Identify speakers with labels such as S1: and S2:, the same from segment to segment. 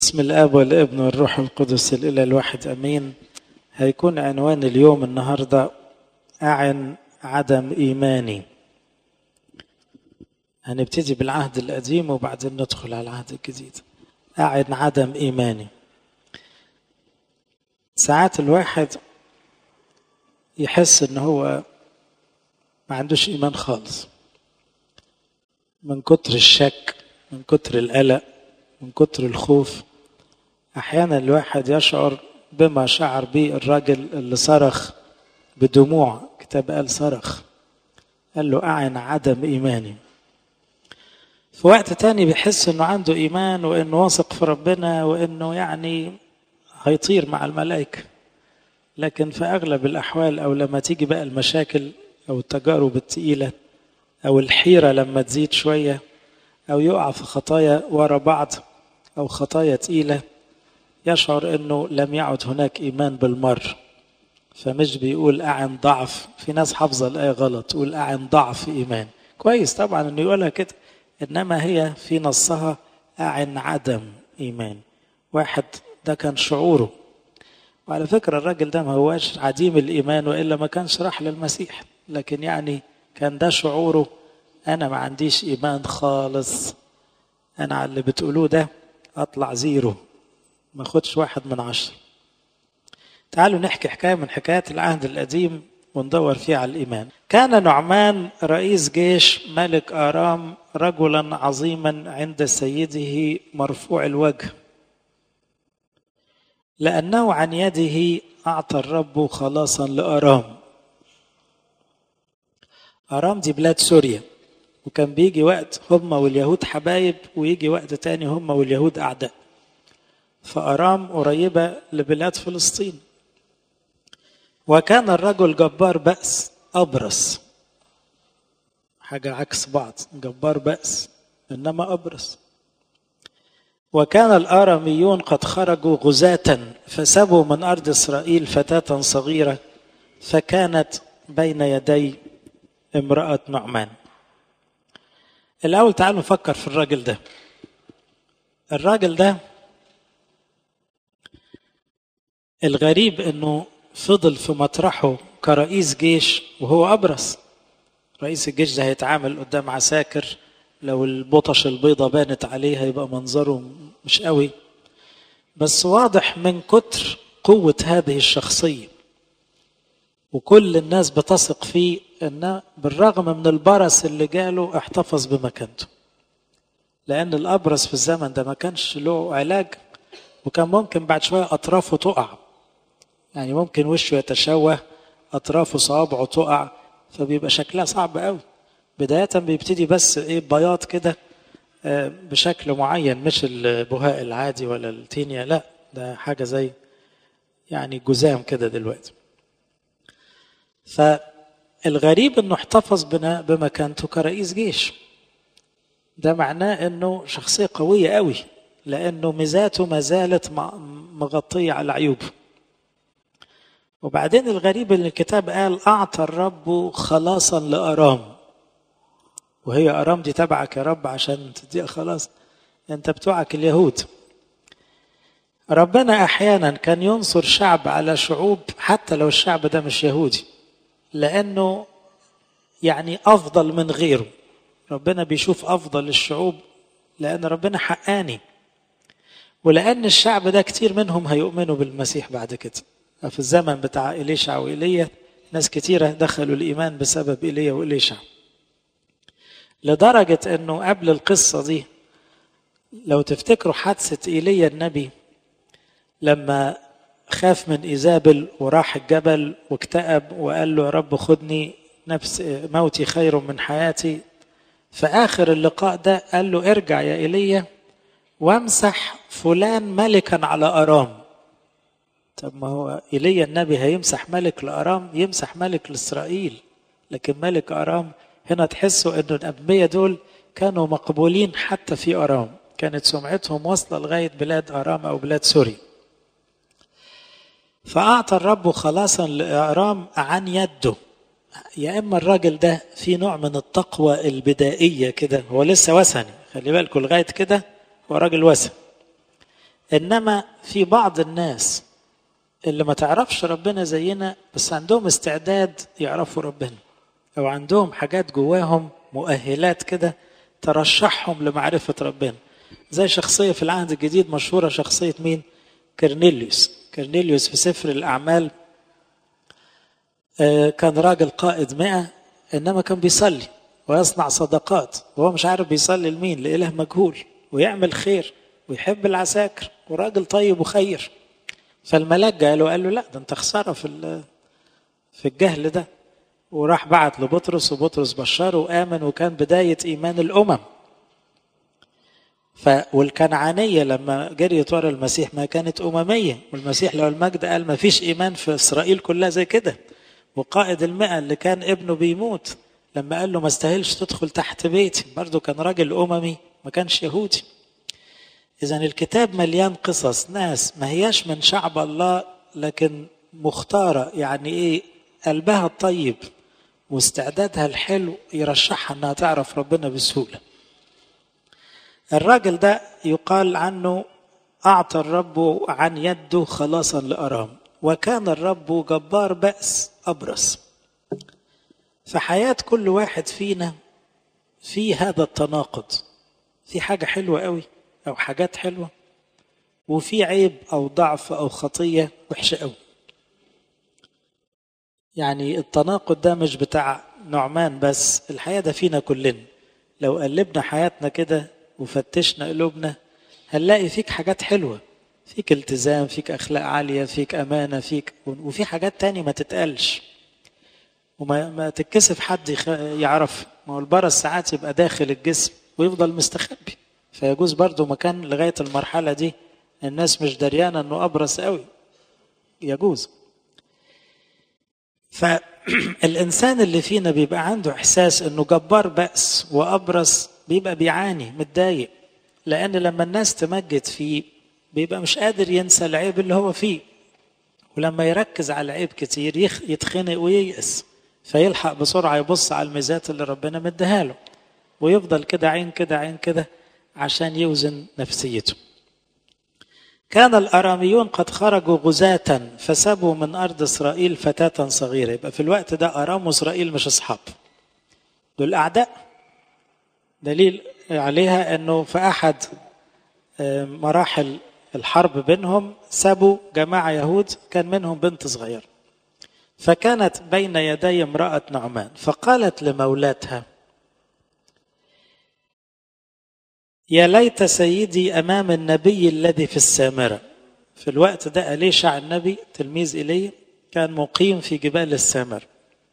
S1: بسم الاب والابن والروح القدس الاله الواحد امين هيكون عنوان اليوم النهارده اعن عدم ايماني هنبتدي بالعهد القديم وبعدين ندخل على العهد الجديد اعن عدم ايماني ساعات الواحد يحس ان هو ما عندوش ايمان خالص من كتر الشك من كتر القلق من كتر الخوف احيانا الواحد يشعر بما شعر به الراجل اللي صرخ بدموع كتاب قال صرخ قال له اعن عدم ايماني في وقت تاني بيحس انه عنده ايمان وانه واثق في ربنا وانه يعني هيطير مع الملائكه لكن في اغلب الاحوال او لما تيجي بقى المشاكل او التجارب التقيله او الحيره لما تزيد شويه او يقع في خطايا ورا بعض او خطايا تقيله يشعر انه لم يعد هناك ايمان بالمر فمش بيقول اعن ضعف في ناس حافظه الايه غلط تقول اعن ضعف ايمان كويس طبعا انه يقولها كده انما هي في نصها اعن عدم ايمان واحد ده كان شعوره وعلى فكره الراجل ده ما هواش عديم الايمان والا ما كانش راح للمسيح لكن يعني كان ده شعوره انا ما عنديش ايمان خالص انا على اللي بتقولوه ده اطلع زيرو ما اخدش واحد من عشرة تعالوا نحكي حكاية من حكايات العهد القديم وندور فيها على الإيمان كان نعمان رئيس جيش ملك آرام رجلا عظيما عند سيده مرفوع الوجه لأنه عن يده أعطى الرب خلاصا لآرام آرام دي بلاد سوريا وكان بيجي وقت هم واليهود حبايب ويجي وقت تاني هم واليهود أعداء فأرام قريبة لبلاد فلسطين وكان الرجل جبار بأس أبرص حاجة عكس بعض جبار بأس إنما أبرص وكان الآراميون قد خرجوا غزاة فسبوا من أرض إسرائيل فتاة صغيرة فكانت بين يدي امرأة نعمان الأول تعالوا نفكر في الراجل ده الراجل ده الغريب انه فضل في مطرحه كرئيس جيش وهو ابرص رئيس الجيش ده هيتعامل قدام عساكر لو البطش البيضة بانت عليه هيبقى منظره مش قوي بس واضح من كتر قوة هذه الشخصية وكل الناس بتثق فيه ان بالرغم من البرص اللي جاله احتفظ بمكانته لان الابرص في الزمن ده ما كانش له علاج وكان ممكن بعد شويه اطرافه تقع يعني ممكن وشه يتشوه اطرافه صوابعه تقع فبيبقى شكلها صعب قوي بدايه بيبتدي بس ايه بياض كده بشكل معين مش البهاء العادي ولا التينيا لا ده حاجه زي يعني جزام كده دلوقتي فالغريب انه احتفظ بمكانته كرئيس جيش ده معناه انه شخصيه قويه قوي لانه ميزاته ما زالت مغطيه على عيوبه وبعدين الغريب ان الكتاب قال اعطى الرب خلاصا لارام وهي ارام دي تبعك يا رب عشان تديها خلاص انت بتوعك اليهود ربنا احيانا كان ينصر شعب على شعوب حتى لو الشعب ده مش يهودي لانه يعني افضل من غيره ربنا بيشوف افضل الشعوب لان ربنا حقاني ولان الشعب ده كتير منهم هيؤمنوا بالمسيح بعد كده في الزمن بتاع إليشع وإيليا ناس كتيرة دخلوا الإيمان بسبب إيليا وإليشع لدرجة أنه قبل القصة دي لو تفتكروا حادثة إيليا النبي لما خاف من إيزابل وراح الجبل واكتئب وقال له يا رب خدني نفس موتي خير من حياتي في آخر اللقاء ده قال له ارجع يا إيليا وامسح فلان ملكا على أرام طب ما هو ايليا النبي هيمسح ملك لارام يمسح ملك لاسرائيل لكن ملك ارام هنا تحسوا ان الانبياء دول كانوا مقبولين حتى في ارام كانت سمعتهم واصله لغايه بلاد ارام او بلاد سوريا فاعطى الرب خلاصا لارام عن يده يا اما الراجل ده في نوع من التقوى البدائيه كده هو لسه وثني خلي بالكم لغايه كده هو راجل وثني انما في بعض الناس اللي ما تعرفش ربنا زينا بس عندهم استعداد يعرفوا ربنا او عندهم حاجات جواهم مؤهلات كده ترشحهم لمعرفة ربنا زي شخصية في العهد الجديد مشهورة شخصية مين كرنيليوس كرنيليوس في سفر الأعمال كان راجل قائد مئة إنما كان بيصلي ويصنع صدقات وهو مش عارف بيصلي لمين لإله مجهول ويعمل خير ويحب العساكر وراجل طيب وخير فالملاك جاء له قال له لا ده انت خساره في في الجهل ده وراح بعت لبطرس وبطرس بشره وامن وكان بدايه ايمان الامم ف والكنعانيه لما جريت ورا المسيح ما كانت امميه والمسيح لو المجد قال ما فيش ايمان في اسرائيل كلها زي كده وقائد المئة اللي كان ابنه بيموت لما قال له ما استاهلش تدخل تحت بيتي برضه كان راجل اممي ما كانش يهودي إذا الكتاب مليان قصص ناس ما هياش من شعب الله لكن مختارة يعني إيه قلبها الطيب واستعدادها الحلو يرشحها إنها تعرف ربنا بسهولة. الراجل ده يقال عنه أعطى الرب عن يده خلاصا لأرام وكان الرب جبار بأس أبرص. في حياة كل واحد فينا في هذا التناقض في حاجة حلوة قوي أو حاجات حلوة وفي عيب أو ضعف أو خطية وحشة قوي يعني التناقض ده مش بتاع نعمان بس الحياة ده فينا كلنا لو قلبنا حياتنا كده وفتشنا قلوبنا هنلاقي فيك حاجات حلوة فيك التزام فيك أخلاق عالية فيك أمانة فيك وفي حاجات تاني ما تتقالش وما ما تتكسف حد يعرف ما هو البرص ساعات يبقى داخل الجسم ويفضل مستخبي فيجوز برضه مكان لغايه المرحله دي الناس مش دريانه انه ابرص قوي يجوز فالانسان اللي فينا بيبقى عنده احساس انه جبار بأس وابرص بيبقى بيعاني متضايق لان لما الناس تمجد فيه بيبقى مش قادر ينسى العيب اللي هو فيه ولما يركز على العيب كتير يتخنق وييأس فيلحق بسرعه يبص على الميزات اللي ربنا مديها له ويفضل كده عين كده عين كده عشان يوزن نفسيته كان الأراميون قد خرجوا غزاة فسبوا من أرض إسرائيل فتاة صغيرة يبقى في الوقت ده أرام وإسرائيل مش أصحاب دول أعداء دليل عليها أنه في أحد مراحل الحرب بينهم سبوا جماعة يهود كان منهم بنت صغيرة فكانت بين يدي امرأة نعمان فقالت لمولاتها يا ليت سيدي امام النبي الذي في السامره في الوقت ده اليشع النبي تلميذ ايليا كان مقيم في جبال السامره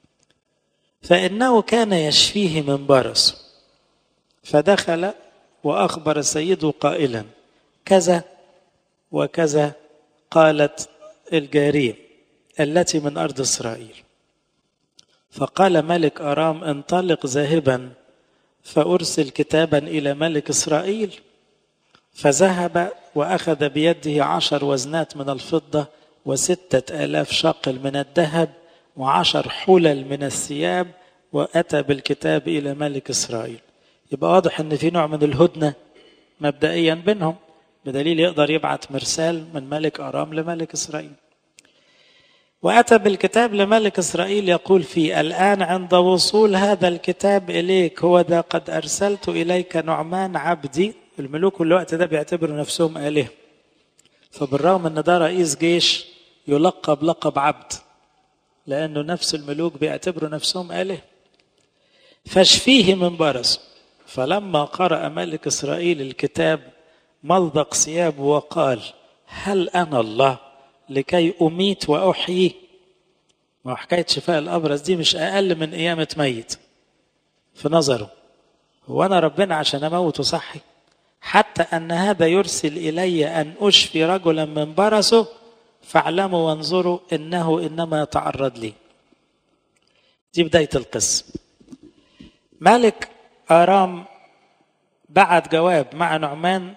S1: فانه كان يشفيه من برص فدخل واخبر سيده قائلا كذا وكذا قالت الجاريه التي من ارض اسرائيل فقال ملك ارام انطلق ذاهبا فأرسل كتابا إلى ملك إسرائيل فذهب وأخذ بيده عشر وزنات من الفضة وستة آلاف شقل من الذهب وعشر حلل من الثياب وأتى بالكتاب إلى ملك إسرائيل يبقى واضح أن في نوع من الهدنة مبدئيا بينهم بدليل يقدر يبعت مرسال من ملك أرام لملك إسرائيل وأتى بالكتاب لملك إسرائيل يقول فيه الآن عند وصول هذا الكتاب إليك هو ذا قد أرسلت إليك نعمان عبدي الملوك الوقت ده بيعتبروا نفسهم آلهة فبالرغم أن ده رئيس جيش يلقب لقب عبد لأنه نفس الملوك بيعتبروا نفسهم آلهة فاشفيه من برص فلما قرأ ملك إسرائيل الكتاب ملضق ثيابه وقال هل أنا الله لكي أميت وأحيي ما حكاية شفاء الأبرص دي مش أقل من قيامة ميت في نظره هو أنا ربنا عشان أموت وصحي حتى أن هذا يرسل إلي أن أشفي رجلا من برصه فاعلموا وانظروا إنه إنما يتعرض لي دي بداية القصة ملك آرام بعت جواب مع نعمان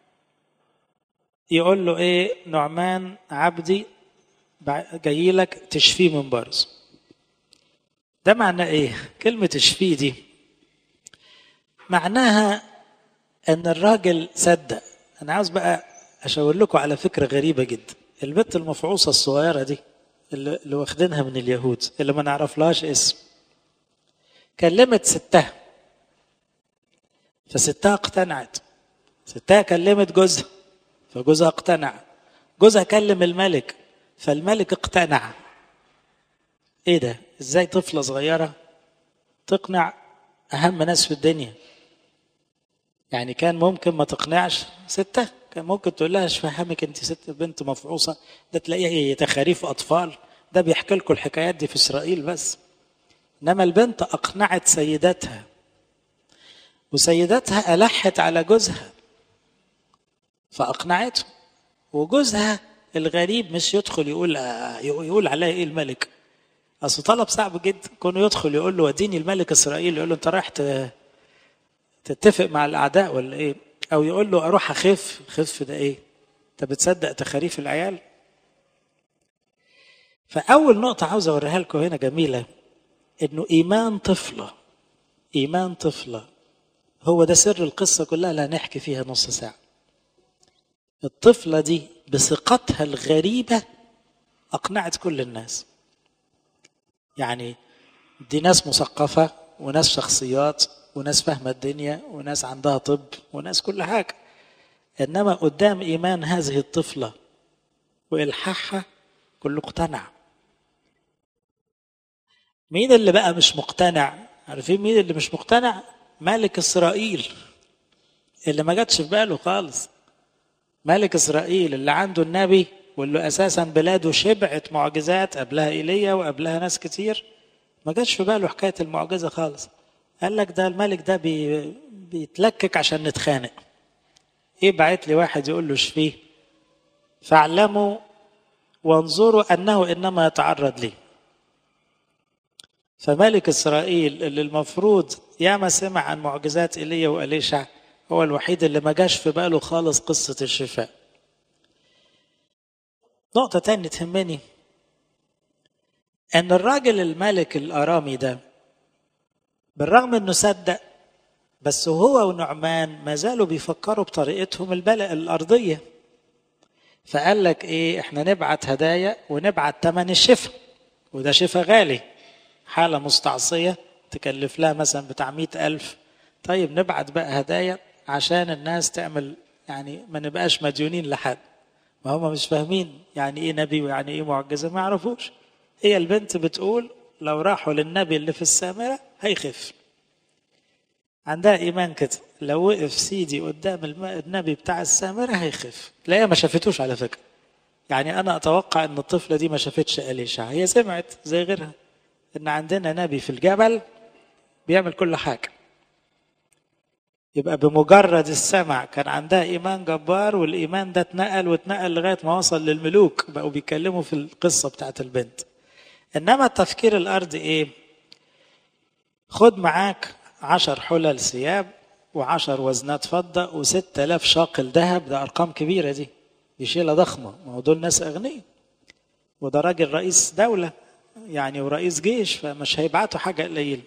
S1: يقول له ايه نعمان عبدي جاي لك تشفيه من برص ده معناه ايه كلمة تشفيه دي معناها ان الراجل صدق انا عاوز بقى اشاور لكم على فكره غريبه جدا البت المفعوصه الصغيره دي اللي, اللي واخدينها من اليهود اللي ما نعرفلهاش اسم كلمت ستها فستها اقتنعت ستها كلمت جوزها فجوزها اقتنع جوزها كلم الملك فالملك اقتنع ايه ده ازاي طفله صغيره تقنع اهم ناس في الدنيا يعني كان ممكن ما تقنعش ستة كان ممكن تقول لها ايش فهمك انت ست بنت مفعوصه ده تلاقيها هي تخاريف اطفال ده بيحكي لكم الحكايات دي في اسرائيل بس انما البنت اقنعت سيداتها وسيداتها الحت على جوزها فاقنعته وجوزها الغريب مش يدخل يقول يقول عليها ايه الملك اصل طلب صعب جدا كونه يدخل يقول له وديني الملك اسرائيل يقول له انت رايح تتفق مع الاعداء ولا ايه او يقول له اروح اخف خف ده ايه انت بتصدق تخاريف العيال فاول نقطه عاوز اوريها لكم هنا جميله انه ايمان طفله ايمان طفله هو ده سر القصه كلها اللي هنحكي فيها نص ساعه الطفله دي بثقتها الغريبه اقنعت كل الناس يعني دي ناس مثقفه وناس شخصيات وناس فاهمه الدنيا وناس عندها طب وناس كل حاجه انما قدام ايمان هذه الطفله والحاحها كله اقتنع مين اللي بقى مش مقتنع عارفين مين اللي مش مقتنع ملك اسرائيل اللي ما جاتش في باله خالص ملك اسرائيل اللي عنده النبي واللي اساسا بلاده شبعت معجزات قبلها ايليا وقبلها ناس كتير ما جاتش في باله حكايه المعجزه خالص قال لك ده الملك ده بي بيتلكك عشان نتخانق ايه بعت لي واحد يقول له شفيه فاعلموا وانظروا انه انما يتعرض لي فملك اسرائيل اللي المفروض ياما سمع عن معجزات ايليا واليشع هو الوحيد اللي ما جاش في باله خالص قصه الشفاء نقطة تانية تهمني أن الراجل الملك الأرامي ده بالرغم أنه صدق بس هو ونعمان ما زالوا بيفكروا بطريقتهم البلق الأرضية فقال لك إيه إحنا نبعت هدايا ونبعت تمن الشفاء وده شفاء غالي حالة مستعصية تكلف لها مثلا بتاع مئة ألف طيب نبعت بقى هدايا عشان الناس تعمل يعني ما نبقاش مديونين لحد ما هم مش فاهمين يعني ايه نبي ويعني ايه معجزه ما يعرفوش هي البنت بتقول لو راحوا للنبي اللي في السامره هيخف عندها ايمان كده لو وقف سيدي قدام النبي بتاع السامره هيخف تلاقيها ما شافتوش على فكره يعني انا اتوقع ان الطفله دي ما شافتش اليشع هي سمعت زي غيرها ان عندنا نبي في الجبل بيعمل كل حاجه يبقى بمجرد السمع كان عندها ايمان جبار والايمان ده اتنقل واتنقل لغايه ما وصل للملوك بقوا بيتكلموا في القصه بتاعت البنت انما التفكير الارضي ايه خد معاك عشر حلل ثياب وعشر وزنات فضة وستة آلاف شاقل ذهب ده أرقام كبيرة دي دي شيلة ضخمة ما هو دول ناس أغنياء وده راجل رئيس دولة يعني ورئيس جيش فمش هيبعتوا حاجة قليلة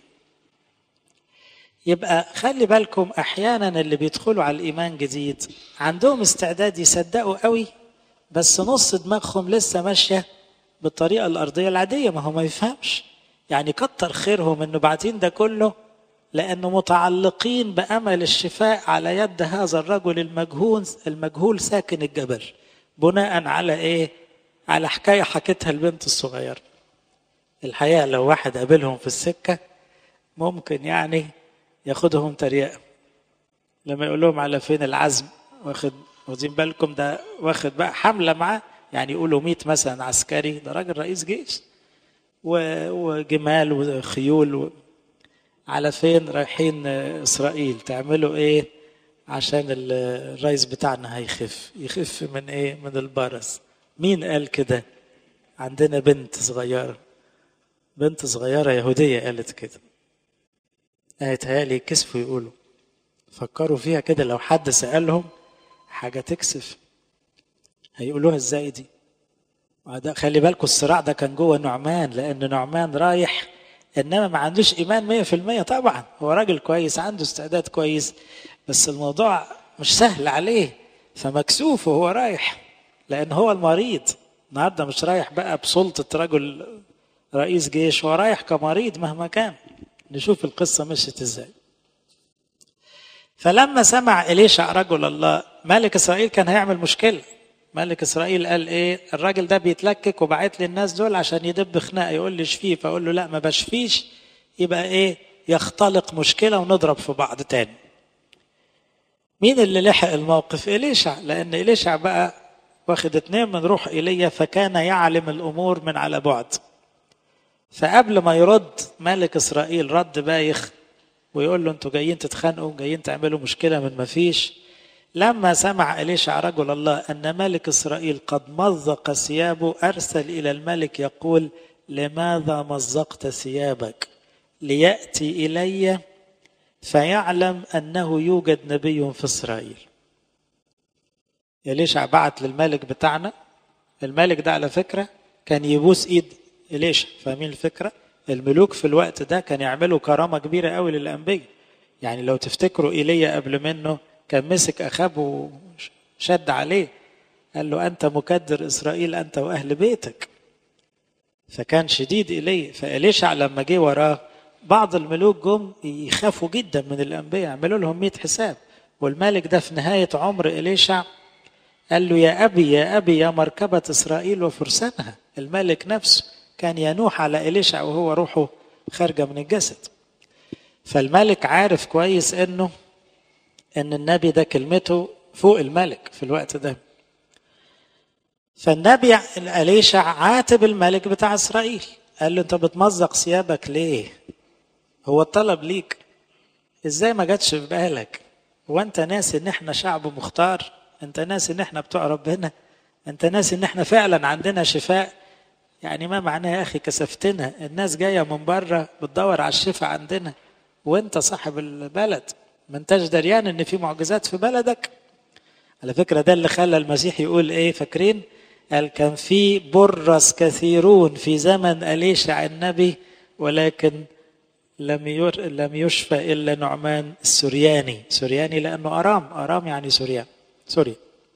S1: يبقى خلي بالكم احيانا اللي بيدخلوا على الايمان جديد عندهم استعداد يصدقوا قوي بس نص دماغهم لسه ماشيه بالطريقه الارضيه العاديه ما هو ما يفهمش يعني كتر خيرهم انه بعتين ده كله لانه متعلقين بامل الشفاء على يد هذا الرجل المجهول المجهول ساكن الجبل بناء على ايه على حكايه حكتها البنت الصغيره الحقيقه لو واحد قابلهم في السكه ممكن يعني ياخدهم تريقة لما يقول لهم على فين العزم واخد واخدين بالكم ده واخد بقى حملة معاه يعني يقولوا 100 مثلا عسكري ده راجل رئيس جيش وجمال وخيول و... على فين رايحين اسرائيل تعملوا ايه عشان الرئيس بتاعنا هيخف يخف من ايه من البرص مين قال كده عندنا بنت صغيره بنت صغيره يهوديه قالت كده هيتهيألي كسفوا يقولوا فكروا فيها كده لو حد سألهم حاجة تكسف هيقولوها ازاي دي وده خلي بالكم الصراع ده كان جوه نعمان لأن نعمان رايح إنما ما عندوش إيمان مية في المية طبعا هو راجل كويس عنده استعداد كويس بس الموضوع مش سهل عليه فمكسوف وهو رايح لان هو المريض النهارده مش رايح بقى بسلطه رجل رئيس جيش هو رايح كمريض مهما كان نشوف القصه مشيت ازاي فلما سمع إليشع رجل الله ملك إسرائيل كان هيعمل مشكلة ملك إسرائيل قال إيه الراجل ده بيتلكك وبعت لي الناس دول عشان يدب خناقة يقول لي شفيه فأقول له لا ما بشفيش يبقى إيه يختلق مشكلة ونضرب في بعض تاني مين اللي لحق الموقف إليشع لأن إليشع بقى واخد اتنين من روح إيليا فكان يعلم الأمور من على بعد فقبل ما يرد ملك إسرائيل رد بايخ ويقول له انتوا جايين تتخانقوا جايين تعملوا مشكله من ما فيش لما سمع إليشع رجل الله أن ملك إسرائيل قد مزق ثيابه أرسل إلى الملك يقول لماذا مزقت ثيابك ليأتي إلي فيعلم أنه يوجد نبي في إسرائيل إليشع بعت للملك بتاعنا الملك ده على فكرة كان يبوس إيد إليشع فاهمين الفكرة الملوك في الوقت ده كان يعملوا كرامة كبيرة قوي للأنبياء يعني لو تفتكروا إيليا قبل منه كان مسك أخاب وشد عليه قال له أنت مكدر إسرائيل أنت وأهل بيتك فكان شديد إليه فإليشع لما جه وراه بعض الملوك جم يخافوا جدا من الأنبياء يعملوا لهم 100 حساب والملك ده في نهاية عمر إليشع قال له يا أبي يا أبي يا مركبة إسرائيل وفرسانها الملك نفسه كان ينوح على إليشع وهو روحه خارجة من الجسد فالملك عارف كويس انه ان النبي ده كلمته فوق الملك في الوقت ده فالنبي اليشع عاتب الملك بتاع اسرائيل قال له انت بتمزق ثيابك ليه هو الطلب ليك ازاي ما جاتش في بالك هو انت ناسي ان احنا شعب مختار انت ناسي ان احنا بتوع ربنا انت ناسي ان احنا فعلا عندنا شفاء يعني ما معناه يا اخي كسفتنا الناس جايه من بره بتدور على الشفاء عندنا وانت صاحب البلد ما انتش دريان ان في معجزات في بلدك على فكره ده اللي خلى المسيح يقول ايه فاكرين قال كان في برص كثيرون في زمن اليشع النبي ولكن لم ير... لم يشفى الا نعمان السرياني سرياني لانه ارام ارام يعني سوريان سوري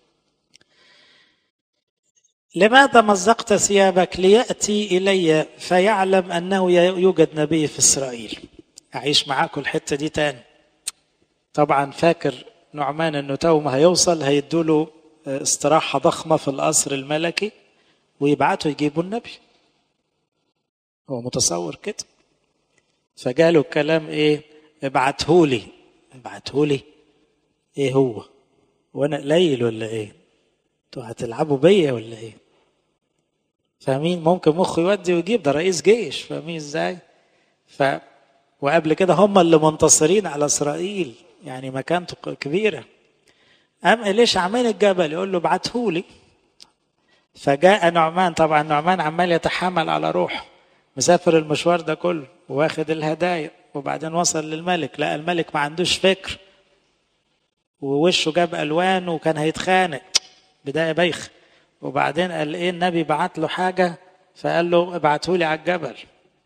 S1: لماذا مزقت ثيابك لياتي الي فيعلم انه يوجد نبي في اسرائيل اعيش معاكم الحته دي تاني طبعا فاكر نعمان انه تو ما هيوصل هيدوا له استراحه ضخمه في القصر الملكي ويبعتوا يجيبوا النبي هو متصور كده فجاله الكلام ايه ابعتهولي ابعتهولي ايه هو وانا قليل ولا ايه انتوا هتلعبوا بيا ولا ايه فاهمين ممكن مخه يودي ويجيب ده رئيس جيش فاهمين ازاي ف وقبل كده هم اللي منتصرين على اسرائيل يعني مكانته كبيره قام ليش عمال الجبل يقول له ابعتهولي فجاء نعمان طبعا نعمان عمال يتحمل على روحه مسافر المشوار ده كله واخد الهدايا وبعدين وصل للملك لقى الملك ما عندوش فكر ووشه جاب الوان وكان هيتخانق بدايه بايخه وبعدين قال ايه النبي بعت له حاجه فقال له ابعته لي على الجبل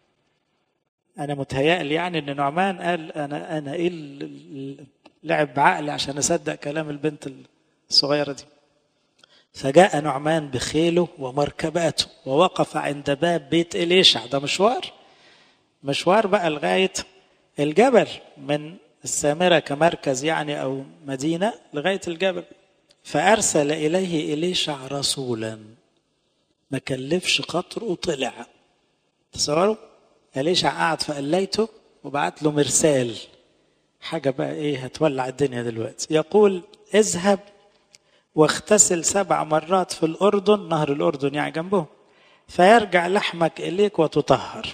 S1: انا متهيألي يعني ان نعمان قال انا انا ايه لعب بعقلي عشان اصدق كلام البنت الصغيره دي فجاء نعمان بخيله ومركباته ووقف عند باب بيت إليشع ده مشوار مشوار بقى لغاية الجبل من السامرة كمركز يعني أو مدينة لغاية الجبل فأرسل إليه إليشع رسولا ما كلفش خاطره وطلع تصوروا إليشع قعد في قليته وبعت له مرسال حاجة بقى إيه هتولع الدنيا دلوقتي يقول اذهب واغتسل سبع مرات في الأردن نهر الأردن يعني جنبه فيرجع لحمك إليك وتطهر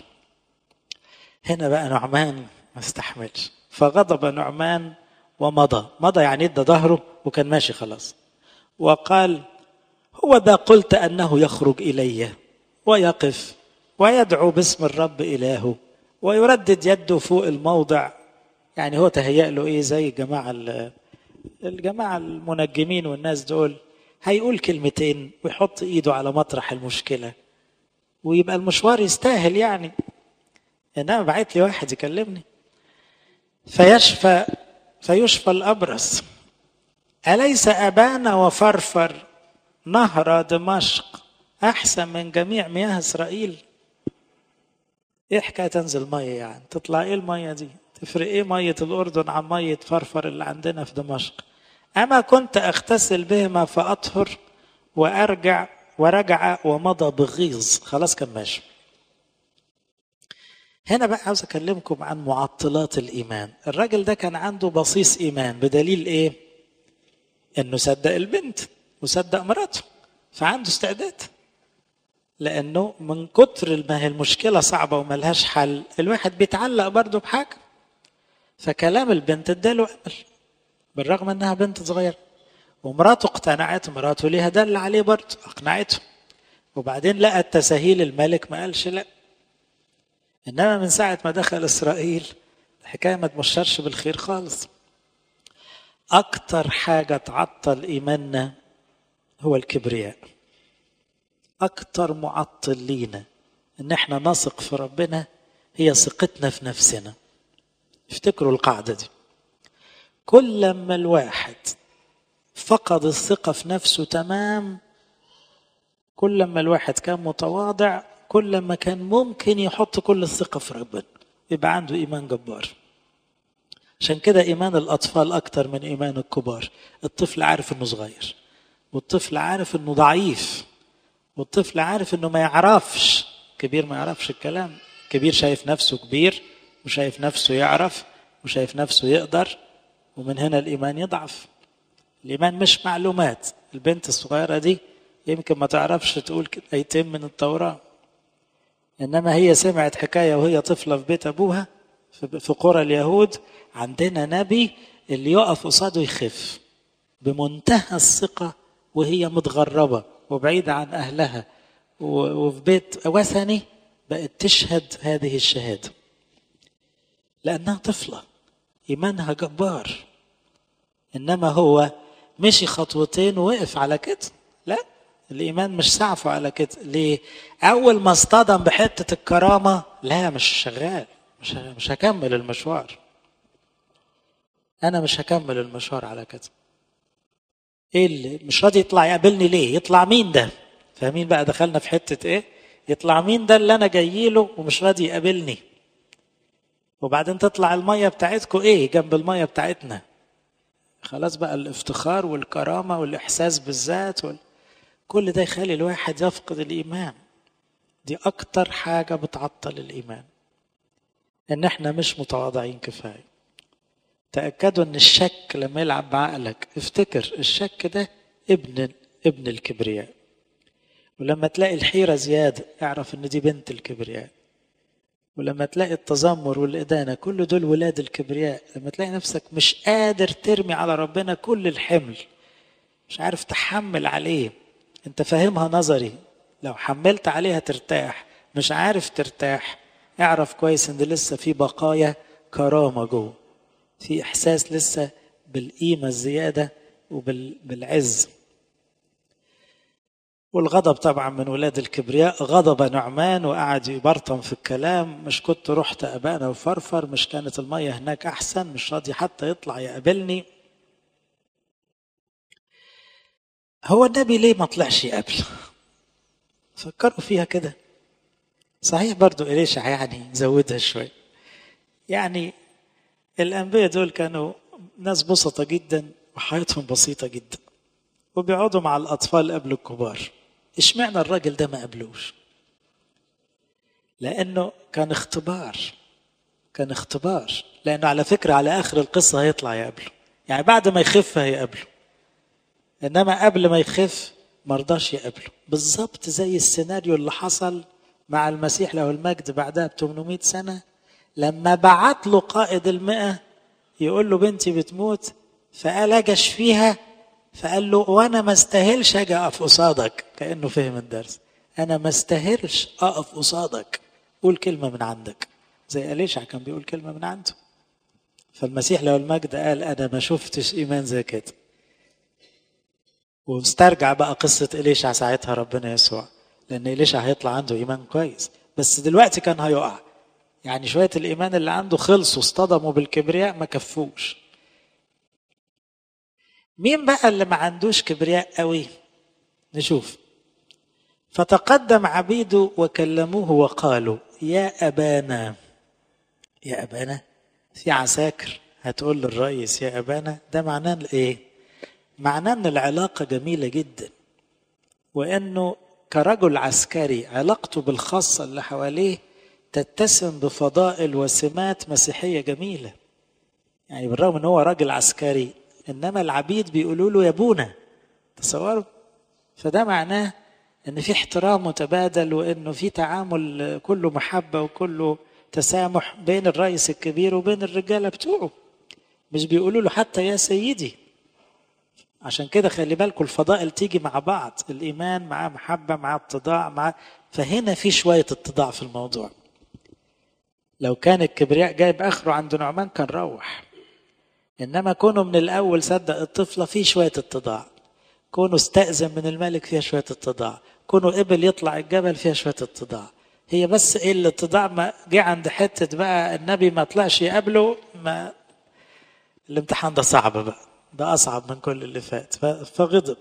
S1: هنا بقى نعمان ما استحملش فغضب نعمان ومضى مضى يعني ادى ظهره وكان ماشي خلاص وقال هو ذا قلت أنه يخرج إلي ويقف ويدعو باسم الرب إلهه ويردد يده فوق الموضع يعني هو تهيأ له إيه زي الجماعة الجماعة المنجمين والناس دول هيقول كلمتين ويحط ايده على مطرح المشكلة ويبقى المشوار يستاهل يعني انما بعت لي واحد يكلمني فيشفى فيشفى الابرص أليس أبانا وفرفر نهر دمشق أحسن من جميع مياه إسرائيل إيه حكاية تنزل مية يعني تطلع إيه المية دي تفرق إيه مية الأردن عن مية فرفر اللي عندنا في دمشق أما كنت أغتسل بهما فأطهر وأرجع ورجع ومضى بغيظ خلاص كان ماشي هنا بقى عاوز أكلمكم عن معطلات الإيمان الراجل ده كان عنده بصيص إيمان بدليل إيه إنه صدق البنت وصدق مراته فعنده استعداد لأنه من كتر ما هي المشكلة صعبة وملهاش حل الواحد بيتعلق برضه بحاجة فكلام البنت اداله أمل بالرغم انها بنت صغيره ومراته اقتنعت مراته ليها دل عليه برضه اقنعته وبعدين لقت تساهيل الملك ما قالش لا انما من ساعه ما دخل اسرائيل الحكايه ما تبشرش بالخير خالص اكتر حاجه تعطل ايماننا هو الكبرياء اكتر معطل لينا ان احنا نثق في ربنا هي ثقتنا في نفسنا افتكروا القاعده دي كل لما الواحد فقد الثقة في نفسه تمام كل لما الواحد كان متواضع كل لما كان ممكن يحط كل الثقة في ربنا يبقى عنده إيمان جبار عشان كده إيمان الأطفال أكتر من إيمان الكبار الطفل عارف إنه صغير والطفل عارف إنه ضعيف والطفل عارف إنه ما يعرفش كبير ما يعرفش الكلام كبير شايف نفسه كبير وشايف نفسه يعرف وشايف نفسه يقدر ومن هنا الإيمان يضعف الإيمان مش معلومات البنت الصغيرة دي يمكن ما تعرفش تقول أيتين من التوراة إنما هي سمعت حكاية وهي طفلة في بيت أبوها في قرى اليهود عندنا نبي اللي يقف قصاده يخف بمنتهى الثقة وهي متغربة وبعيدة عن أهلها وفي بيت وثني بقت تشهد هذه الشهادة لأنها طفلة إيمانها جبار إنما هو مشي خطوتين ووقف على كده لا الإيمان مش سعفه على كده ليه أول ما اصطدم بحتة الكرامة لا مش شغال مش مش هكمل المشوار أنا مش هكمل المشوار على كده إيه اللي مش راضي يطلع يقابلني ليه يطلع مين ده فاهمين بقى دخلنا في حتة إيه يطلع مين ده اللي أنا جاي له ومش راضي يقابلني وبعدين تطلع الميه بتاعتكم ايه جنب الميه بتاعتنا خلاص بقى الافتخار والكرامه والاحساس بالذات وال... كل ده يخلي الواحد يفقد الايمان دي اكتر حاجه بتعطل الايمان ان احنا مش متواضعين كفايه تاكدوا ان الشك لما يلعب بعقلك افتكر الشك ده ابن ابن الكبرياء ولما تلاقي الحيره زياده اعرف ان دي بنت الكبرياء ولما تلاقي التذمر والإدانة كل دول ولاد الكبرياء لما تلاقي نفسك مش قادر ترمي على ربنا كل الحمل مش عارف تحمل عليه انت فاهمها نظري لو حملت عليها ترتاح مش عارف ترتاح اعرف كويس ان لسه في بقايا كرامة جوه في احساس لسه بالقيمة الزيادة وبالعز والغضب طبعا من ولاد الكبرياء غضب نعمان وقعد يبرطم في الكلام مش كنت رحت ابانا وفرفر مش كانت الميه هناك احسن مش راضي حتى يطلع يقابلني هو النبي ليه ما طلعش يقابل فكروا فيها كده صحيح برضو إليشع يعني زودها شوي يعني الأنبياء دول كانوا ناس بسطة جدا وحياتهم بسيطة جدا وبيقعدوا مع الأطفال قبل الكبار اشمعنى الراجل ده ما قبلوش لأنه كان اختبار كان اختبار لأنه على فكرة على آخر القصة هيطلع يقابله يعني بعد ما يخف هيقابله إنما قبل ما يخف مرضاش يقابله بالظبط زي السيناريو اللي حصل مع المسيح له المجد بعدها ب 800 سنة لما بعت له قائد المئة يقول له بنتي بتموت فقال اجش فيها فقال له وانا ما استاهلش اجي اقف قصادك كانه فهم الدرس انا ما استاهلش اقف قصادك قول كلمه من عندك زي اليشع كان بيقول كلمه من عنده فالمسيح له المجد قال انا ما شفتش ايمان زي كده واسترجع بقى قصه اليشع ساعتها ربنا يسوع لان اليشع هيطلع عنده ايمان كويس بس دلوقتي كان هيقع يعني شويه الايمان اللي عنده خلصوا اصطدموا بالكبرياء ما كفوش مين بقى اللي ما عندوش كبرياء قوي نشوف فتقدم عبيده وكلموه وقالوا يا أبانا يا أبانا في عساكر هتقول للرئيس يا أبانا ده معناه إيه معناه أن العلاقة جميلة جدا وأنه كرجل عسكري علاقته بالخاصة اللي حواليه تتسم بفضائل وسمات مسيحية جميلة يعني بالرغم ان هو راجل عسكري انما العبيد بيقولوا له يا ابونا تصوروا فده معناه ان في احترام متبادل وانه في تعامل كله محبه وكله تسامح بين الرئيس الكبير وبين الرجاله بتوعه مش بيقولوا له حتى يا سيدي عشان كده خلي بالكم الفضائل تيجي مع بعض الايمان مع محبه مع اتضاع مع فهنا في شويه اتضاع في الموضوع لو كان الكبرياء جايب اخره عند نعمان كان روح انما كونه من الاول صدق الطفله فيه شويه اتضاع كونه استأذن من الملك فيها شويه اتضاع كونه قبل يطلع الجبل فيها شويه اتضاع هي بس ايه الاتضاع ما جه عند حته بقى النبي ما طلعش يقابله ما الامتحان ده صعب بقى ده اصعب من كل اللي فات فغضب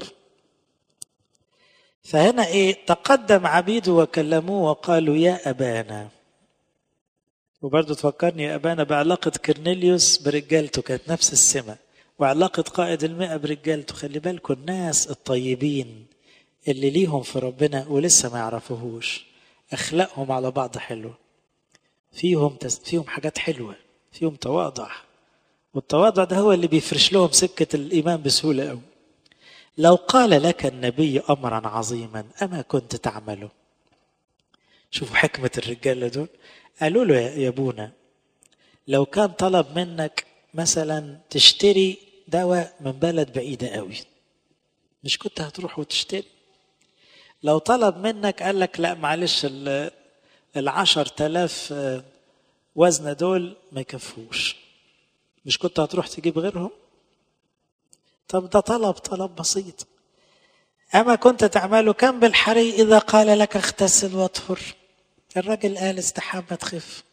S1: فهنا ايه تقدم عبيده وكلموه وقالوا يا ابانا وبرضه تفكرني يا أبانا بعلاقة كرنيليوس برجالته كانت نفس السمة وعلاقة قائد المئة برجالته خلي بالكم الناس الطيبين اللي ليهم في ربنا ولسه ما يعرفوهوش أخلاقهم على بعض حلوة فيهم تس... فيهم حاجات حلوة فيهم تواضع والتواضع ده هو اللي بيفرش لهم سكة الإيمان بسهولة أوي لو قال لك النبي أمرا عظيما أما كنت تعمله شوفوا حكمة الرجالة دول قالوا له يا ابونا لو كان طلب منك مثلا تشتري دواء من بلد بعيدة قوي مش كنت هتروح وتشتري لو طلب منك قال لك لا معلش العشر تلاف وزنة دول ما يكفوش مش كنت هتروح تجيب غيرهم طب ده طلب طلب بسيط أما كنت تعمله كم بالحري إذا قال لك اغتسل واطهر الراجل قال استحمى تخف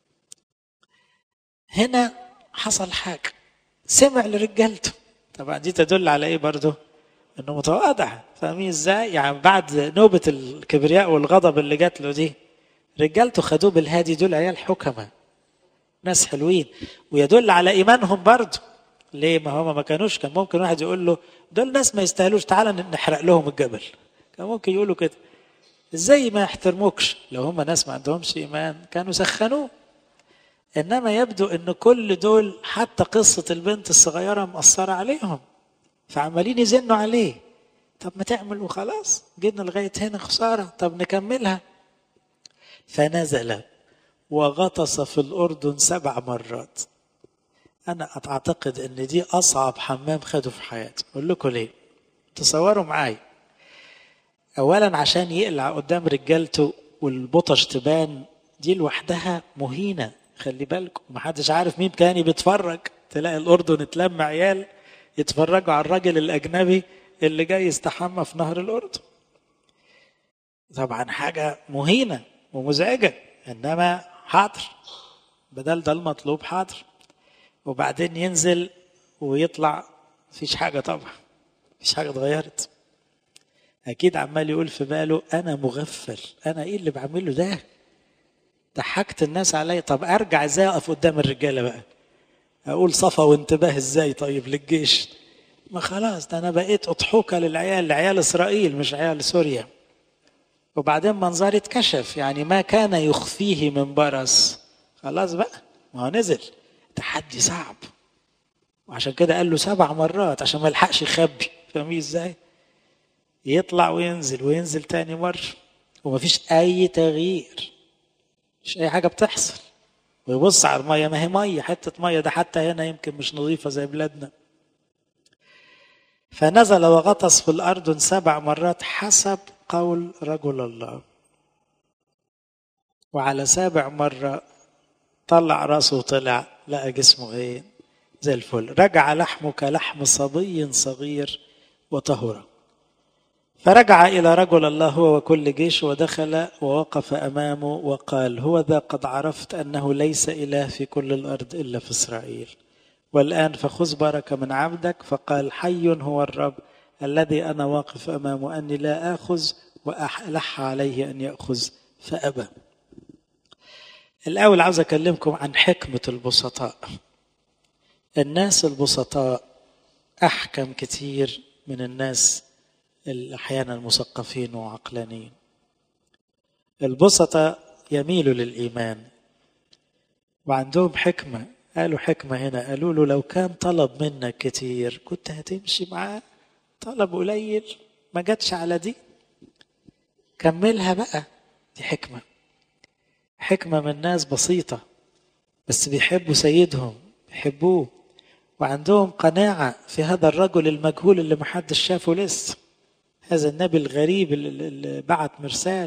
S1: هنا حصل حاجة سمع لرجالته طبعا دي تدل على ايه برضه انه متواضع فاهمين ازاي يعني بعد نوبة الكبرياء والغضب اللي جات له دي رجالته خدوه بالهادي دول عيال حكمة ناس حلوين ويدل على ايمانهم برضه ليه ما هم ما كانوش كان ممكن واحد يقول له دول ناس ما يستاهلوش تعالى نحرق لهم الجبل كان ممكن يقولوا كده ازاي ما يحترموكش لو هم ناس ما عندهمش ايمان كانوا سخنوه انما يبدو ان كل دول حتى قصه البنت الصغيره مأثره عليهم فعمالين يزنوا عليه طب ما تعمل وخلاص جينا لغايه هنا خساره طب نكملها فنزل وغطس في الاردن سبع مرات انا اعتقد ان دي اصعب حمام خده في حياته اقول لكم ليه تصوروا معايا اولا عشان يقلع قدام رجالته والبطش تبان دي لوحدها مهينه خلي بالكم محدش عارف مين كان بيتفرج تلاقي الاردن اتلم عيال يتفرجوا على الراجل الاجنبي اللي جاي يستحمى في نهر الاردن طبعا حاجه مهينه ومزعجه انما حاضر بدل ده المطلوب حاضر وبعدين ينزل ويطلع مفيش حاجه طبعا مفيش حاجه اتغيرت اكيد عمال يقول في باله انا مغفل انا ايه اللي بعمله ده ضحكت الناس عليا طب ارجع ازاي اقف قدام الرجاله بقى اقول صفا وانتباه ازاي طيب للجيش ما خلاص ده انا بقيت اضحوكه للعيال لعيال اسرائيل مش عيال سوريا وبعدين منظري اتكشف يعني ما كان يخفيه من برص خلاص بقى ما هو نزل تحدي صعب وعشان كده قال له سبع مرات عشان ما يلحقش يخبي فاهمين ازاي يطلع وينزل وينزل تاني مرة ومفيش أي تغيير مش أي حاجة بتحصل ويبص على المية ما هي مية حتة مية ده حتى هنا يمكن مش نظيفة زي بلادنا فنزل وغطس في الأرض سبع مرات حسب قول رجل الله وعلى سابع مرة طلع راسه وطلع لقى جسمه ايه زي الفل رجع لحمه كلحم صبي صغير وطهره فرجع إلى رجل الله هو وكل جيش ودخل ووقف أمامه وقال هو ذا قد عرفت أنه ليس إله في كل الأرض إلا في إسرائيل والآن فخذ بركة من عبدك فقال حي هو الرب الذي أنا واقف أمامه أني لا آخذ وألح عليه أن يأخذ فأبى الأول عاوز أكلمكم عن حكمة البسطاء الناس البسطاء أحكم كتير من الناس أحيانا مثقفين وعقلانيين البسطاء يميلوا للإيمان وعندهم حكمة قالوا حكمة هنا قالوا له لو كان طلب منك كتير كنت هتمشي معاه طلب قليل ما جاتش على دي كملها بقى دي حكمة حكمة من ناس بسيطة بس بيحبوا سيدهم بيحبوه وعندهم قناعة في هذا الرجل المجهول اللي محدش شافه لسه هذا النبي الغريب اللي بعت مرسال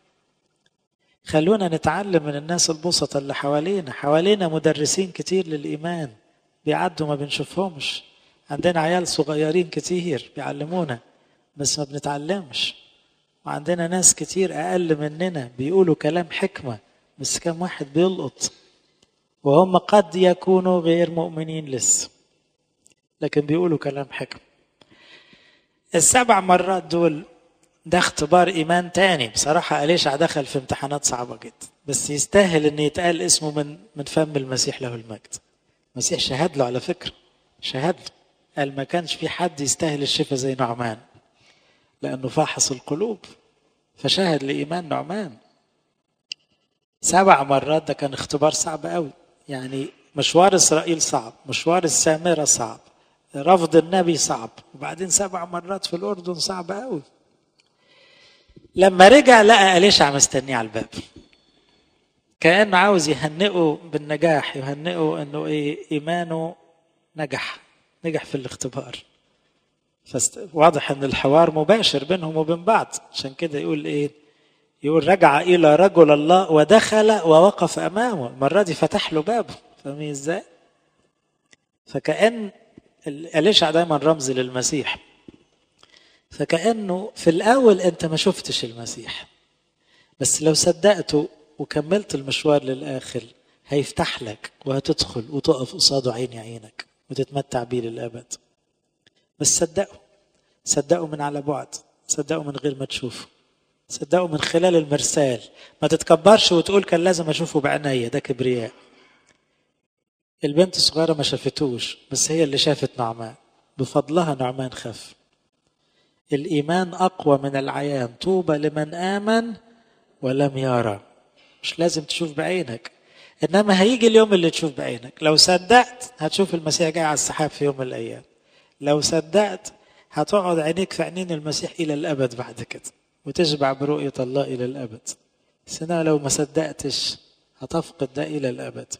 S1: خلونا نتعلم من الناس البسطة اللي حوالينا حوالينا مدرسين كتير للإيمان بيعدوا ما بنشوفهمش عندنا عيال صغيرين كتير بيعلمونا بس ما بنتعلمش وعندنا ناس كتير أقل مننا بيقولوا كلام حكمة بس كم واحد بيلقط وهم قد يكونوا غير مؤمنين لسه لكن بيقولوا كلام حكمة السبع مرات دول ده اختبار ايمان تاني بصراحه اليشع دخل في امتحانات صعبه جدا بس يستاهل ان يتقال اسمه من من فم المسيح له المجد المسيح شهد له على فكره شهد له قال ما كانش في حد يستاهل الشفاء زي نعمان لانه فاحص القلوب فشهد لايمان نعمان سبع مرات ده كان اختبار صعب قوي يعني مشوار اسرائيل صعب مشوار السامره صعب رفض النبي صعب وبعدين سبع مرات في الاردن صعب قوي لما رجع لقى أليشع مستنيه على الباب كأنه عاوز يهنئه بالنجاح يهنئه انه ايه ايمانه نجح نجح في الاختبار واضح ان الحوار مباشر بينهم وبين بعض عشان كده يقول ايه يقول رجع الى رجل الله ودخل ووقف امامه المره دي فتح له بابه فاهمين ازاي فكأن أليشع دايما رمز للمسيح فكأنه في الأول أنت ما شفتش المسيح بس لو صدقته وكملت المشوار للآخر هيفتح لك وهتدخل وتقف قصاده عيني عينك وتتمتع بيه للأبد بس صدقه صدقه من على بعد صدقه من غير ما تشوفه صدقه من خلال المرسال ما تتكبرش وتقول كان لازم اشوفه بعينيا ده كبرياء البنت الصغيرة ما شافتوش بس هي اللي شافت نعمان بفضلها نعمان خف الإيمان أقوى من العيان طوبى لمن آمن ولم يرى مش لازم تشوف بعينك إنما هيجي اليوم اللي تشوف بعينك لو صدقت هتشوف المسيح جاي على السحاب في يوم من الأيام لو صدقت هتقعد عينيك في عينين المسيح إلى الأبد بعد كده وتشبع برؤية الله إلى الأبد سنة لو ما صدقتش هتفقد ده إلى الأبد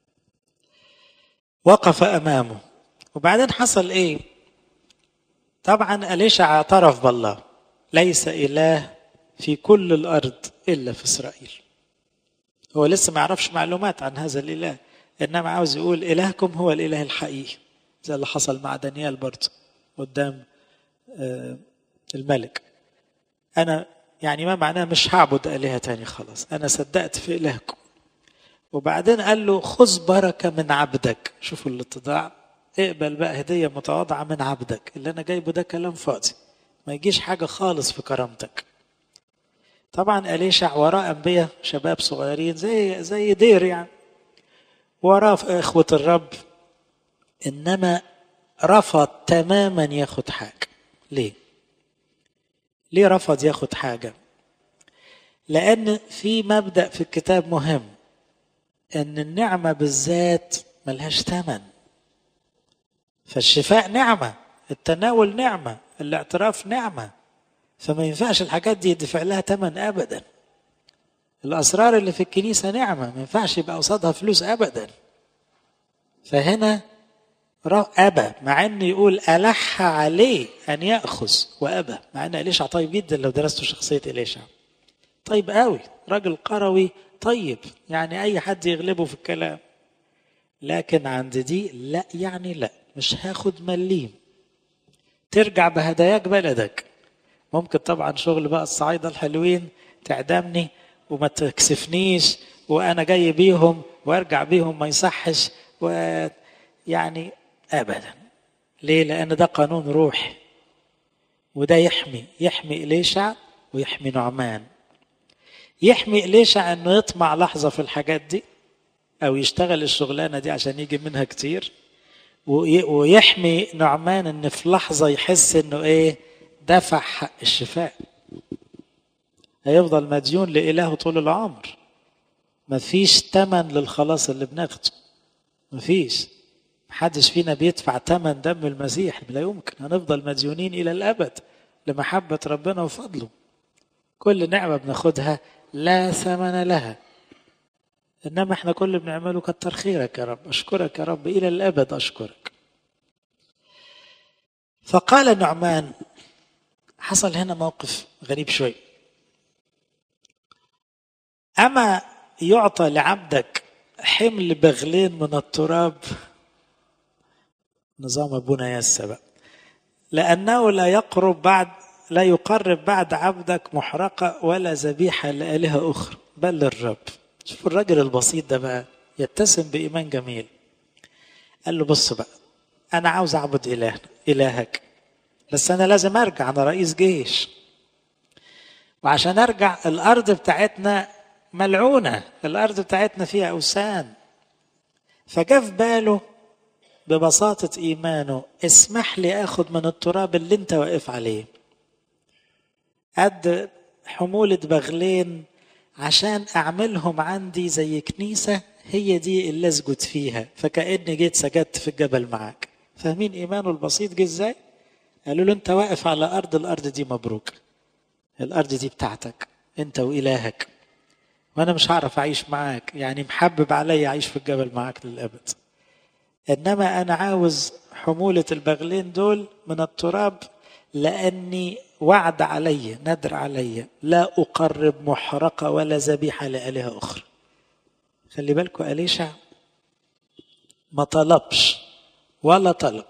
S1: وقف أمامه وبعدين حصل إيه طبعا أليشع اعترف بالله ليس إله في كل الأرض إلا في إسرائيل هو لسه ما يعرفش معلومات عن هذا الإله إنما عاوز يقول إلهكم هو الإله الحقيقي زي اللي حصل مع دانيال برضه قدام الملك أنا يعني ما معناه مش هعبد آلهة تاني خلاص أنا صدقت في إلهكم وبعدين قال له خذ بركة من عبدك شوفوا الاتضاع اقبل بقى هدية متواضعة من عبدك اللي أنا جايبه ده كلام فاضي ما يجيش حاجة خالص في كرامتك طبعا أليشع وراه أنبياء شباب صغيرين زي زي دير يعني وراه إخوة الرب إنما رفض تماما ياخد حاجة ليه؟ ليه رفض ياخد حاجة؟ لأن في مبدأ في الكتاب مهم إن النعمة بالذات ملهاش ثمن فالشفاء نعمة التناول نعمة الاعتراف نعمة فما ينفعش الحاجات دي يدفع لها ثمن أبدا الأسرار اللي في الكنيسة نعمة ما ينفعش يبقى قصادها فلوس أبدا فهنا أبى مع أنه يقول ألح عليه أن يأخذ وأبى مع أن إليشع طيب جدا لو درستوا شخصية إليشع طيب قوي راجل قروي طيب يعني أي حد يغلبه في الكلام لكن عند دي لا يعني لا مش هاخد مليم ترجع بهداياك بلدك ممكن طبعا شغل بقى الصعايدة الحلوين تعدمني وما تكسفنيش وانا جاي بيهم وارجع بيهم ما يصحش و يعني ابدا ليه لان ده قانون روحي وده يحمي يحمي إليشع ويحمي نعمان يحمي إليشع انه يطمع لحظة في الحاجات دي او يشتغل الشغلانة دي عشان يجي منها كتير ويحمي نعمان ان في لحظة يحس انه ايه دفع حق الشفاء هيفضل مديون لإلهه طول العمر مفيش تمن للخلاص اللي بناخده مفيش محدش فينا بيدفع تمن دم المسيح لا يمكن هنفضل مديونين إلى الأبد لمحبة ربنا وفضله كل نعمة بناخدها لا ثمن لها إنما احنا كل اللي بنعمله كتر خيرك يا رب أشكرك يا رب إلى الأبد أشكرك فقال نعمان حصل هنا موقف غريب شوي أما يعطى لعبدك حمل بغلين من التراب نظام ابونا ياسا بقى لانه لا يقرب بعد لا يقرب بعد عبدك محرقه ولا ذبيحه لالهه اخرى بل للرب شوف الراجل البسيط ده بقى يتسم بايمان جميل قال له بص بقى انا عاوز اعبد الهنا الهك بس انا لازم ارجع انا رئيس جيش وعشان ارجع الارض بتاعتنا ملعونه الارض بتاعتنا فيها اوثان فجاء في باله ببساطة إيمانه اسمح لي أخذ من التراب اللي أنت واقف عليه قد حمولة بغلين عشان أعملهم عندي زي كنيسة هي دي اللي أسجد فيها فكأني جيت سجدت في الجبل معاك فاهمين إيمانه البسيط جه إزاي؟ قالوا له أنت واقف على أرض الأرض دي مبروك الأرض دي بتاعتك أنت وإلهك وأنا مش هعرف أعيش معاك يعني محبب علي أعيش في الجبل معاك للأبد انما انا عاوز حموله البغلين دول من التراب لاني وعد علي ندر علي لا اقرب محرقه ولا ذبيحه لالهه اخرى خلي بالكم اليشع ما طلبش ولا طلب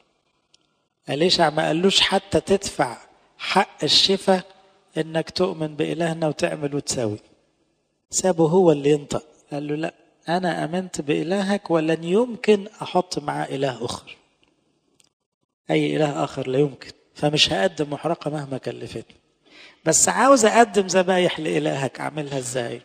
S1: اليشع ما قالوش حتى تدفع حق الشفاء انك تؤمن بالهنا وتعمل وتسوي سابه هو اللي ينطق قال له لا أنا آمنت بإلهك ولن يمكن أحط معاه إله آخر أي إله آخر لا يمكن فمش هقدم محرقة مهما كلفتني بس عاوز أقدم ذبايح لإلهك أعملها إزاي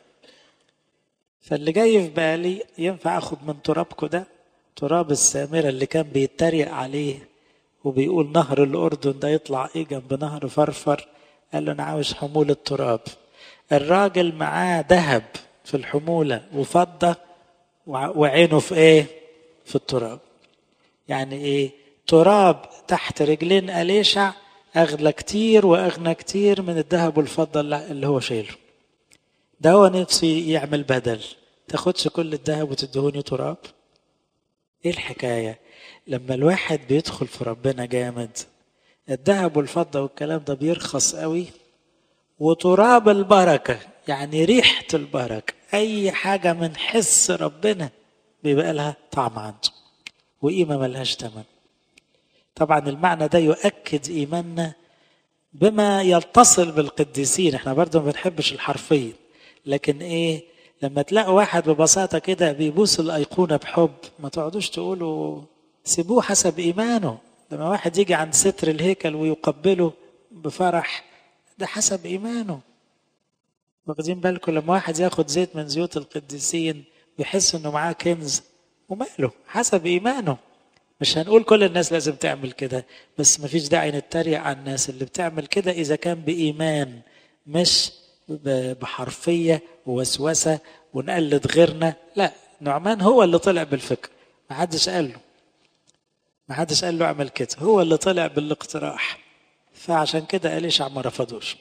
S1: فاللي جاي في بالي ينفع أخد من ترابكم ده تراب السامرة اللي كان بيتريق عليه وبيقول نهر الأردن ده يطلع إيه جنب نهر فرفر قال له أنا عاوز حمولة تراب الراجل معاه ذهب في الحمولة وفضة وعينه في ايه في التراب يعني ايه تراب تحت رجلين أليشع أغلى كتير وأغنى كتير من الذهب والفضة اللي هو شايله ده هو نفسي يعمل بدل تاخدش كل الذهب وتدهوني تراب ايه الحكاية لما الواحد بيدخل في ربنا جامد الذهب والفضة والكلام ده بيرخص قوي وتراب البركة يعني ريحة البركة أي حاجة من حس ربنا بيبقى لها طعم عنده وقيمة ملهاش تمن طبعا المعنى ده يؤكد إيماننا بما يتصل بالقديسين احنا برضه ما بنحبش الحرفية لكن ايه لما تلاقوا واحد ببساطة كده بيبوس الأيقونة بحب ما تقعدوش تقولوا سيبوه حسب إيمانه لما واحد يجي عند ستر الهيكل ويقبله بفرح ده حسب إيمانه واخدين بالكم لما واحد ياخد زيت من زيوت القديسين ويحس انه معاه كنز وماله حسب ايمانه مش هنقول كل الناس لازم تعمل كده بس مفيش داعي نتريق على الناس اللي بتعمل كده اذا كان بايمان مش بحرفيه ووسوسه ونقلد غيرنا لا نعمان هو اللي طلع بالفكر ما حدش قال له ما حدش قال له اعمل كده هو اللي طلع بالاقتراح فعشان كده أليشع ما رفضوش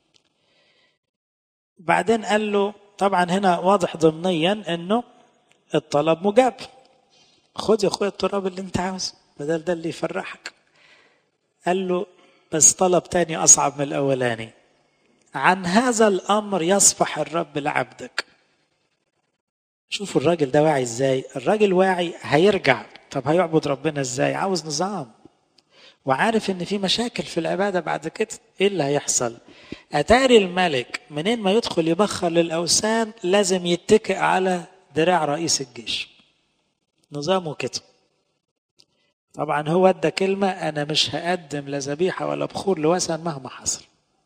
S1: بعدين قال له طبعا هنا واضح ضمنيا انه الطلب مجاب خد يا اخويا التراب اللي انت عاوزه بدل ده اللي يفرحك قال له بس طلب تاني اصعب من الاولاني عن هذا الامر يصفح الرب لعبدك شوفوا الراجل ده واعي ازاي الراجل واعي هيرجع طب هيعبد ربنا ازاي عاوز نظام وعارف ان في مشاكل في العباده بعد كده ايه اللي هيحصل اتاري الملك منين ما يدخل يبخر للاوثان لازم يتكئ على دراع رئيس الجيش نظامه كده طبعا هو ادى كلمة أنا مش هقدم لا ذبيحة ولا بخور لوثن مهما حصل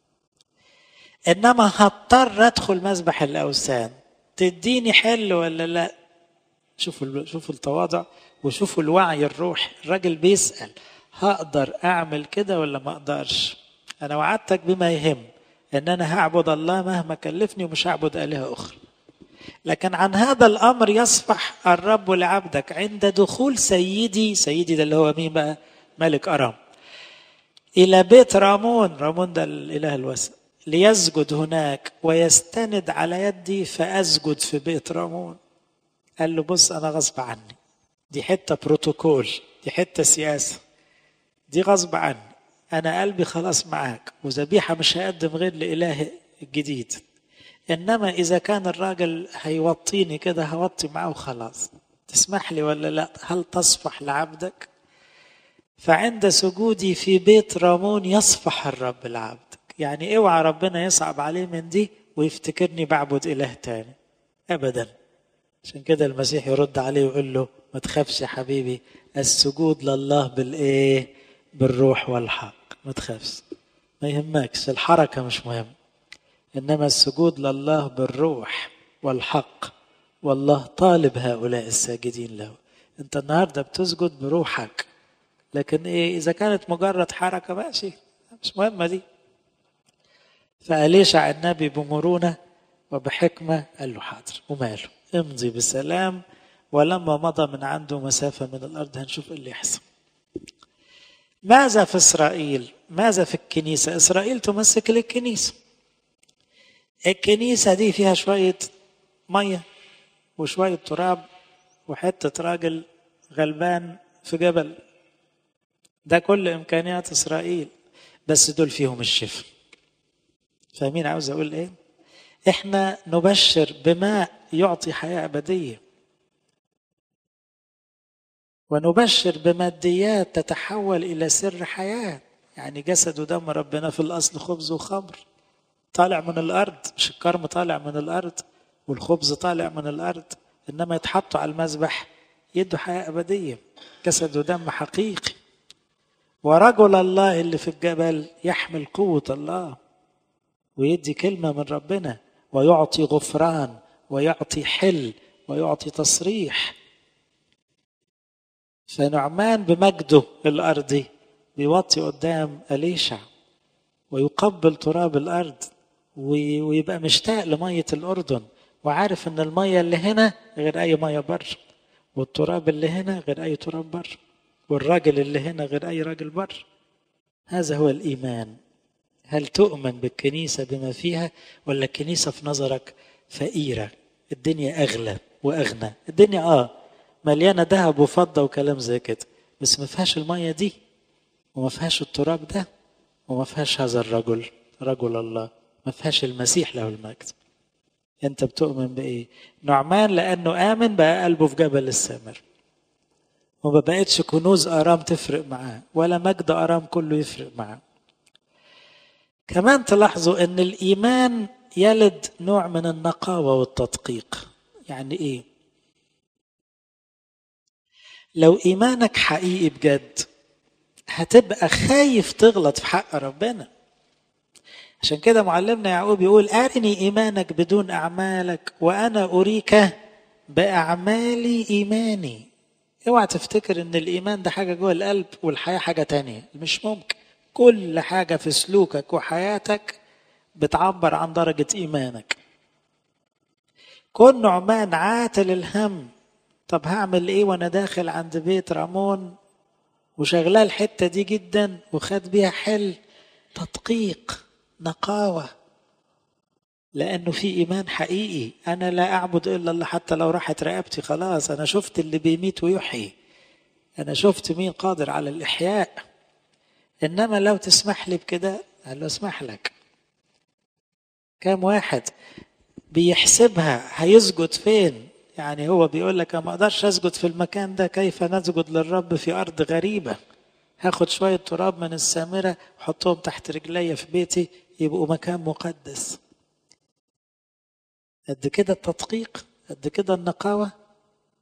S1: إنما هضطر أدخل مذبح الأوثان تديني حل ولا لا شوفوا شوفوا التواضع وشوفوا الوعي الروحي الراجل بيسأل هقدر أعمل كده ولا ما أقدرش أنا وعدتك بما يهم إن أنا هعبد الله مهما كلفني ومش هعبد آلهة أخرى لكن عن هذا الأمر يصفح الرب لعبدك عند دخول سيدي سيدي ده اللي هو مين بقى ملك أرام إلى بيت رامون رامون ده الإله الوثن ليسجد هناك ويستند على يدي فأسجد في بيت رامون قال له بص أنا غصب عني دي حتة بروتوكول دي حتة سياسة دي غصب عني أنا قلبي خلاص معاك وذبيحة مش هقدم غير لإله الجديد إنما إذا كان الراجل هيوطيني كده هوطي معاه وخلاص تسمح لي ولا لا هل تصفح لعبدك فعند سجودي في بيت رامون يصفح الرب لعبدك يعني اوعى ربنا يصعب عليه من دي ويفتكرني بعبد إله تاني أبدا عشان كده المسيح يرد عليه ويقول له ما تخافش يا حبيبي السجود لله بالإيه بالروح والحق ما تخافش ما يهمكش الحركة مش مهم إنما السجود لله بالروح والحق والله طالب هؤلاء الساجدين له أنت النهاردة بتسجد بروحك لكن إيه إذا كانت مجرد حركة ماشي مش مهمة دي فأليشع النبي بمرونة وبحكمة قال له حاضر وماله امضي بسلام ولما مضى من عنده مسافة من الأرض هنشوف اللي يحصل ماذا في إسرائيل ماذا في الكنيسة إسرائيل تمسك للكنيسة الكنيسة دي فيها شوية مية وشوية تراب وحتة راجل غلبان في جبل ده كل إمكانيات إسرائيل بس دول فيهم الشفاء فاهمين عاوز أقول إيه؟ إحنا نبشر بماء يعطي حياة أبدية ونبشر بماديات تتحول إلى سر حياة يعني جسد ودم ربنا في الأصل خبز وخمر طالع من الأرض مش الكرم طالع من الأرض والخبز طالع من الأرض إنما يتحطوا على المذبح يدوا حياة أبدية جسد ودم حقيقي ورجل الله اللي في الجبل يحمل قوة الله ويدي كلمة من ربنا ويعطي غفران ويعطي حل ويعطي تصريح فنعمان بمجده الأرضي بيوطي قدام أليشع ويقبل تراب الأرض ويبقى مشتاق لمية الأردن وعارف إن المية اللي هنا غير أي مية بره والتراب اللي هنا غير أي تراب بره والراجل اللي هنا غير أي راجل بره هذا هو الإيمان هل تؤمن بالكنيسة بما فيها ولا الكنيسة في نظرك فقيرة الدنيا أغلى وأغنى الدنيا آه مليانة ذهب وفضة وكلام زي كده بس ما فيهاش المية دي وما فيهاش التراب ده وما فيهاش هذا الرجل رجل الله ما فيهاش المسيح له المجد انت بتؤمن بايه نعمان لانه امن بقى قلبه في جبل السامر وما بقتش كنوز ارام تفرق معاه ولا مجد ارام كله يفرق معاه كمان تلاحظوا ان الايمان يلد نوع من النقاوه والتدقيق يعني ايه لو ايمانك حقيقي بجد هتبقى خايف تغلط في حق ربنا عشان كده معلمنا يعقوب يقول أرني إيمانك بدون أعمالك وأنا أريك بأعمالي إيماني اوعى تفتكر ان الإيمان ده حاجة جوه القلب والحياة حاجة تانية مش ممكن كل حاجة في سلوكك وحياتك بتعبر عن درجة إيمانك كن نعمان عاتل الهم طب هعمل ايه وانا داخل عند بيت رامون وشغلاه الحته دي جدا وخد بيها حل تدقيق نقاوه لانه في ايمان حقيقي انا لا اعبد الا الله حتى لو راحت رقبتي خلاص انا شفت اللي بيميت ويحيي انا شفت مين قادر على الاحياء انما لو تسمح لي بكده قال له اسمح لك كام واحد بيحسبها هيسجد فين يعني هو بيقول لك ما اقدرش اسجد في المكان ده كيف نسجد للرب في ارض غريبه هاخد شويه تراب من السامره احطهم تحت رجلي في بيتي يبقوا مكان مقدس قد كده التدقيق قد كده النقاوه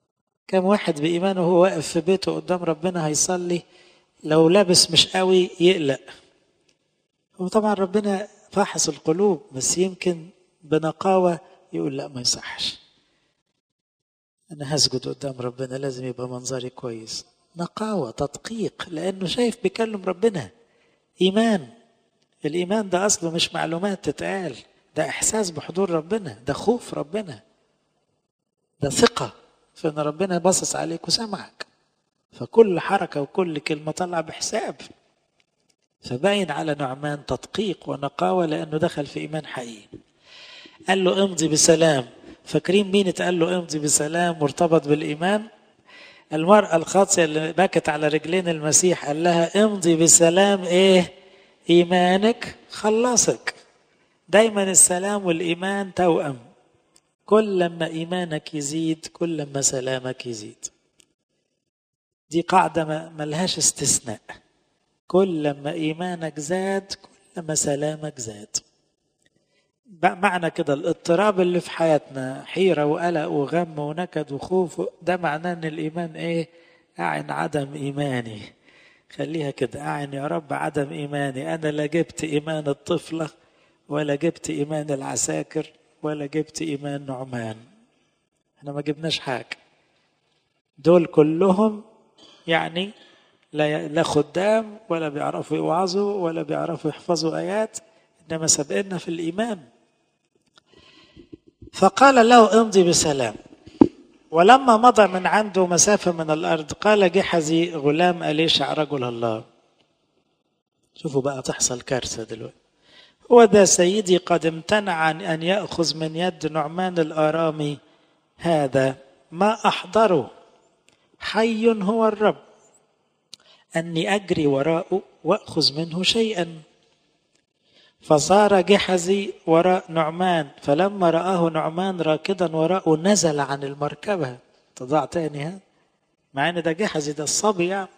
S1: كم واحد بإيمانه وهو واقف في بيته قدام ربنا هيصلي لو لابس مش قوي يقلق هو طبعا ربنا فاحص القلوب بس يمكن بنقاوة يقول لا ما يصحش أنا هسجد قدام ربنا لازم يبقى منظري كويس نقاوة تدقيق لأنه شايف بيكلم ربنا إيمان الإيمان ده أصله مش معلومات تتقال ده إحساس بحضور ربنا ده خوف ربنا ده ثقة في إن ربنا باصص عليك وسامعك فكل حركة وكل كلمة طلع بحساب فباين على نعمان تدقيق ونقاوة لأنه دخل في إيمان حقيقي قال له امضي بسلام فاكرين مين اتقال له امضي بسلام مرتبط بالإيمان المرأة الخاطئة اللي بكت على رجلين المسيح قال لها امضي بسلام ايه ايمانك خلصك دايما السلام والايمان توأم كل لما ايمانك يزيد كل لما سلامك يزيد دي قاعدة ملهاش استثناء كل لما ايمانك زاد كل لما سلامك زاد معنى كده الاضطراب اللي في حياتنا حيرة وقلق وغم ونكد وخوف ده معناه ان الايمان ايه اعن عدم ايماني خليها كده اعن يا رب عدم ايماني انا لا جبت ايمان الطفلة ولا جبت ايمان العساكر ولا جبت ايمان نعمان احنا ما جبناش حاجة دول كلهم يعني لا لا خدام ولا بيعرفوا يوعظوا ولا بيعرفوا يحفظوا ايات انما سبقنا في الايمان فقال له امضي بسلام ولما مضى من عنده مسافة من الأرض قال جحزي غلام أليشع رجل الله شوفوا بقى تحصل كارثة دلوقتي هو ده سيدي قد امتنع عن أن يأخذ من يد نعمان الآرامي هذا ما أحضره حي هو الرب أني أجري وراءه وأخذ منه شيئا فصار جحزي وراء نعمان فلما رآه نعمان راكدا وراءه نزل عن المركبة تضاع تاني ها مع ان ده جحزي ده الصبي يعني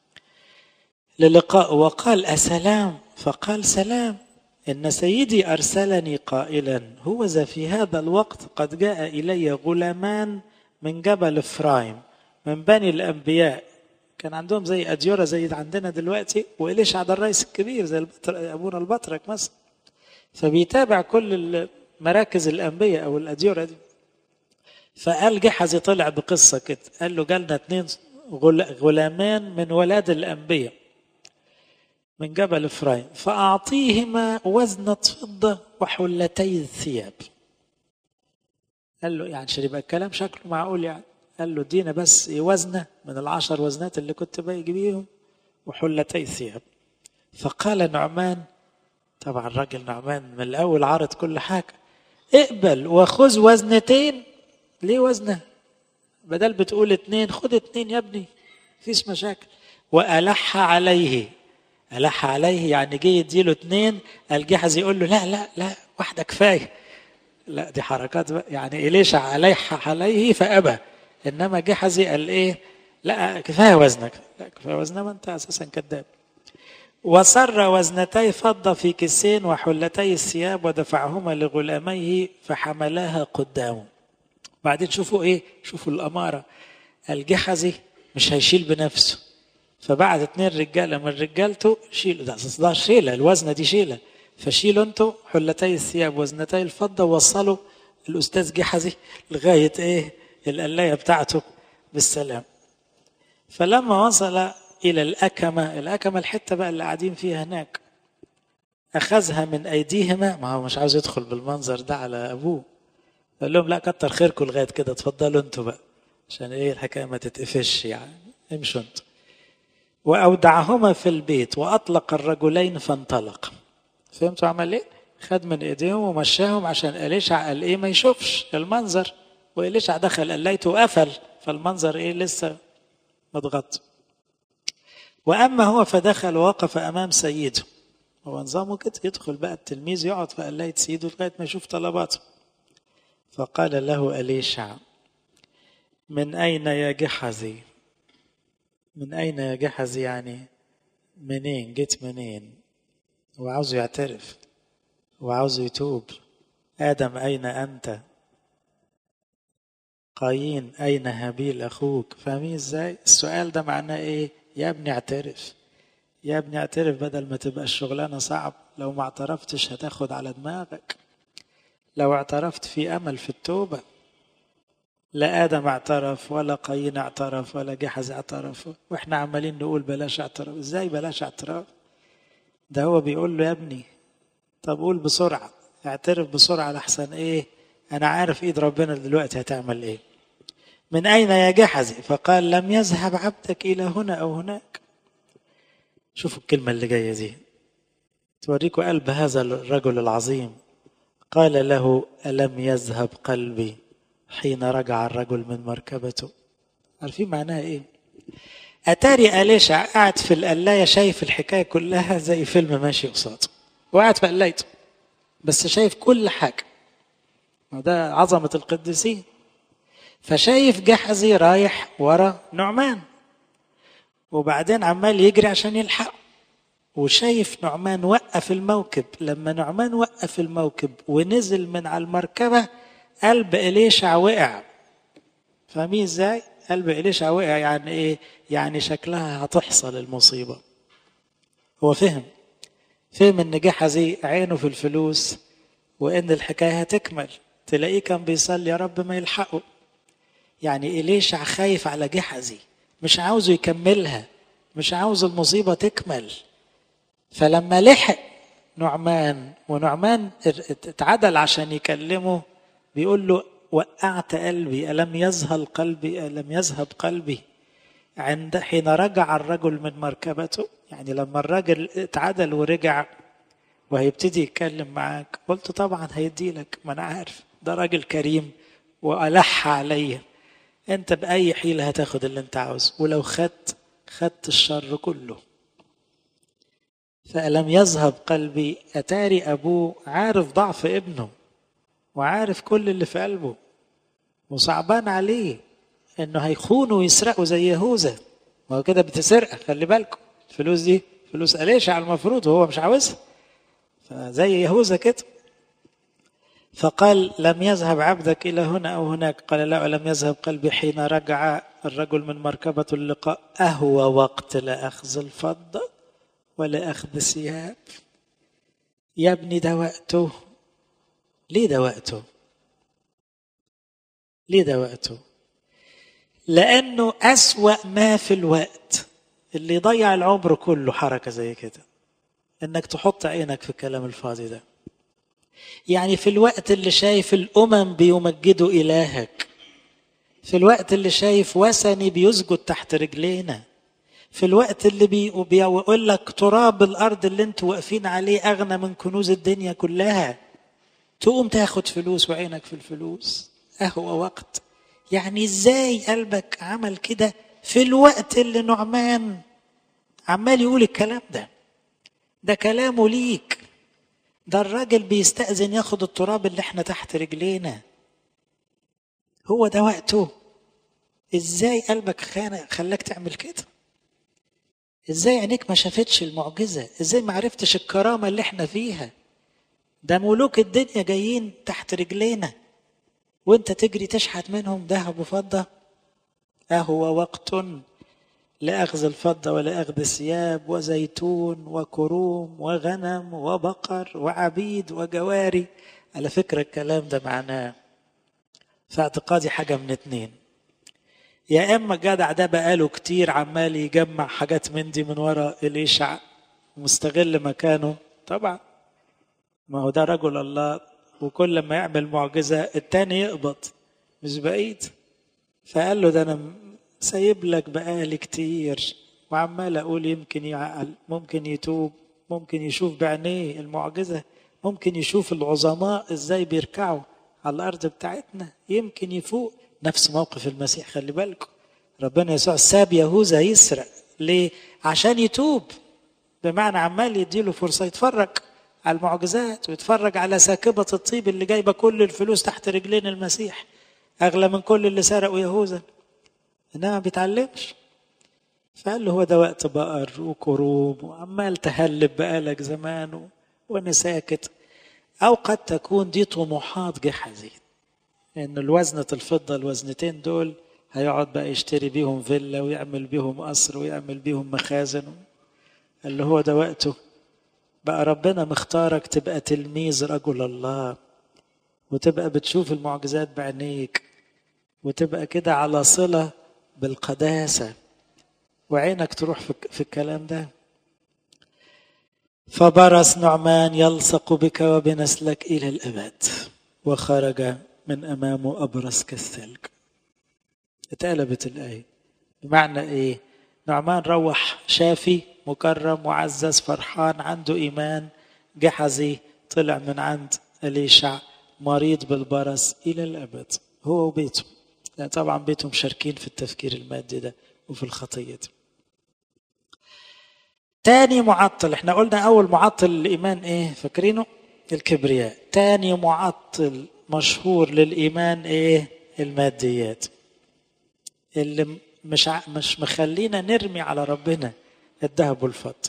S1: للقاء وقال أسلام فقال سلام إن سيدي أرسلني قائلا هو ذا في هذا الوقت قد جاء إلي غلامان من جبل إفرايم من بني الأنبياء كان عندهم زي أديرة زي عندنا دلوقتي وإليش ده الرئيس الكبير زي البطر أبونا البطرك مثلا فبيتابع كل مراكز الأنبياء أو الأديرة دي فقال جحزي طلع بقصة كده قال له جالنا اتنين غلامان من ولاد الأنبياء من جبل إفرايم فأعطيهما وزنة فضة وحلتي الثياب قال له يعني عشان يبقى الكلام شكله معقول يعني قال له ادينا بس وزنة من العشر وزنات اللي كنت باجي بيهم وحلتي الثياب فقال نعمان طبعا الراجل نعمان من الأول عرض كل حاجة اقبل وخذ وزنتين ليه وزنة بدل بتقول اتنين خد اتنين يا ابني مفيش مشاكل وألح عليه ألح عليه يعني جه يديله اتنين الجحز يقول له لا لا لا واحدة كفاية لا دي حركات بقى يعني إليشع ألح عليه فأبى إنما جحزي قال إيه لا كفاية وزنك لا كفاية وزنة ما أنت أساسا كذاب وسر وزنتي فضة في كيسين وحلتي الثياب ودفعهما لغلاميه فحملاها قدامه بعدين شوفوا ايه شوفوا الأمارة الجحزي مش هيشيل بنفسه فبعد اتنين رجالة من رجالته شيلوا ده ده شيلة الوزنة دي شيلة فشيلوا انتوا حلتي الثياب وزنتي الفضة ووصلوا الأستاذ جحزي لغاية ايه القلاية بتاعته بالسلام فلما وصل إلى الأكمة الأكمة الحتة بقى اللي قاعدين فيها هناك أخذها من أيديهما ما هو مش عاوز يدخل بالمنظر ده على أبوه قال لهم لا كتر خيركم لغاية كده اتفضلوا انتوا بقى عشان ايه الحكاية ما تتقفش يعني امشوا انتوا وأودعهما في البيت وأطلق الرجلين فانطلق فهمتوا عمل ايه؟ خد من ايديهم ومشاهم عشان إليشع قال ايه ما يشوفش المنظر وإليشع دخل قليته وقفل فالمنظر ايه لسه متغطي واما هو فدخل ووقف امام سيده هو نظامه كده يدخل بقى التلميذ يقعد في قلاية سيده لغايه ما يشوف طلباته فقال له أليشع من أين يا جحزي من أين يا جحزي يعني منين جيت منين هو عاوزه يعترف هو عاوزه يتوب آدم أين أنت قايين أين هابيل أخوك فاهمين إزاي السؤال ده معناه إيه يا ابني اعترف يا ابني اعترف بدل ما تبقى الشغلانة صعب لو ما اعترفتش هتاخد على دماغك لو اعترفت في أمل في التوبة لا آدم اعترف ولا قايين اعترف ولا جحز اعترف واحنا عمالين نقول بلاش اعتراف ازاي بلاش اعتراف ده هو بيقول له يا ابني طب قول بسرعة اعترف بسرعة لحسن ايه انا عارف ايد ربنا دلوقتي هتعمل ايه من اين يا جحزي فقال لم يذهب عبدك الى هنا او هناك شوفوا الكلمة اللي جاية دي توريكوا قلب هذا الرجل العظيم قال له ألم يذهب قلبي حين رجع الرجل من مركبته عارفين معناها ايه اتاري اليشع قاعد في القلايه شايف الحكايه كلها زي فيلم ماشي قصاده وقاعد في قلايته بس شايف كل حاجه وده عظمه القديسين فشايف جحزي رايح ورا نعمان وبعدين عمال يجري عشان يلحقه وشايف نعمان وقف الموكب لما نعمان وقف الموكب ونزل من على المركبه قلب إليشع وقع فاهمين ازاي؟ قلب إليشع وقع يعني ايه؟ يعني شكلها هتحصل المصيبة هو فهم فهم ان جحزي عينه في الفلوس وان الحكاية هتكمل تلاقيه كان بيصلي يا رب ما يلحقه يعني إليشع خايف على جحزي مش عاوزه يكملها مش عاوز المصيبة تكمل فلما لحق نعمان ونعمان اتعدل عشان يكلمه بيقول له وقعت قلبي ألم يذهل قلبي ألم يذهب قلبي عند حين رجع الرجل من مركبته يعني لما الراجل اتعدل ورجع وهيبتدي يتكلم معاك قلت طبعا هيدي لك ما انا عارف ده راجل كريم والح عليا انت باي حيله هتاخد اللي انت عاوزه ولو خدت خدت الشر كله فألم يذهب قلبي أتاري أبوه عارف ضعف ابنه وعارف كل اللي في قلبه وصعبان عليه انه هيخونوا ويسرقوا زي يهوذا ما هو كده بتسرق خلي بالكم الفلوس دي فلوس أليشع المفروض وهو مش عاوزها فزي يهوذا كده فقال لم يذهب عبدك إلى هنا أو هناك قال لا لم يذهب قلبي حين رجع الرجل من مركبة اللقاء أهوى وقت لأخذ الفضة ولا أخذ ثياب يا ابني ده وقته ليه ده وقته ليه ده وقته لأنه أسوأ ما في الوقت اللي يضيع العمر كله حركة زي كده إنك تحط عينك في الكلام الفاضي ده يعني في الوقت اللي شايف الأمم بيمجدوا إلهك في الوقت اللي شايف وثني بيسجد تحت رجلينا في الوقت اللي بيقول لك تراب الأرض اللي انتوا واقفين عليه أغنى من كنوز الدنيا كلها تقوم تاخد فلوس وعينك في الفلوس أهوى وقت يعني ازاي قلبك عمل كده في الوقت اللي نعمان عمال يقول الكلام ده ده كلامه ليك ده الراجل بيستأذن ياخد التراب اللي احنا تحت رجلينا هو ده وقته ازاي قلبك خانق خلاك تعمل كده ازاي عينيك ما شافتش المعجزة ازاي ما عرفتش الكرامة اللي احنا فيها ده ملوك الدنيا جايين تحت رجلينا وانت تجري تشحت منهم ذهب وفضة أهو وقت لأخذ الفضة ولا أخذ ثياب وزيتون وكروم وغنم وبقر وعبيد وجواري على فكرة الكلام ده معناه في اعتقادي حاجة من اتنين يا إما الجدع ده بقاله كتير عمال يجمع حاجات من دي من ورا الإشع مستغل مكانه طبعا ما هو ده رجل الله وكل ما يعمل معجزة التاني يقبض مش بعيد فقال له ده أنا سايب لك بقالي كتير وعمال أقول يمكن يعقل ممكن يتوب ممكن يشوف بعينيه المعجزة ممكن يشوف العظماء ازاي بيركعوا على الأرض بتاعتنا يمكن يفوق نفس موقف المسيح خلي بالكم ربنا يسوع ساب يهوذا يسرق ليه؟ عشان يتوب بمعنى عمال يديله فرصة يتفرج على المعجزات ويتفرج على ساكبة الطيب اللي جايبة كل الفلوس تحت رجلين المسيح أغلى من كل اللي سرقوا يهوذا إنما ما بيتعلمش فقال له هو ده وقت بقر وكروب وعمال تهلب بقالك زمان و... وأنا ساكت أو قد تكون دي طموحات جحزي ان الوزنة الفضة الوزنتين دول هيقعد بقى يشتري بيهم فيلا ويعمل بيهم قصر ويعمل بيهم مخازن اللي هو ده وقته بقى ربنا مختارك تبقى تلميذ رجل الله وتبقى بتشوف المعجزات بعينيك وتبقى كده على صلة بالقداسة وعينك تروح في, في الكلام ده فبرس نعمان يلصق بك وبنسلك إلى الأبد وخرج من أمامه أبرص كالثلج اتقلبت الآية بمعنى إيه نعمان روح شافي مكرم معزز فرحان عنده إيمان جحزي طلع من عند أليشع مريض بالبرص إلى الأبد هو وبيته يعني طبعا بيته مشاركين في التفكير المادي ده وفي الخطية دي تاني معطل احنا قلنا أول معطل الإيمان إيه فاكرينه الكبرياء تاني معطل مشهور للإيمان إيه الماديات اللي مش مش مخلينا نرمي على ربنا الذهب والفضة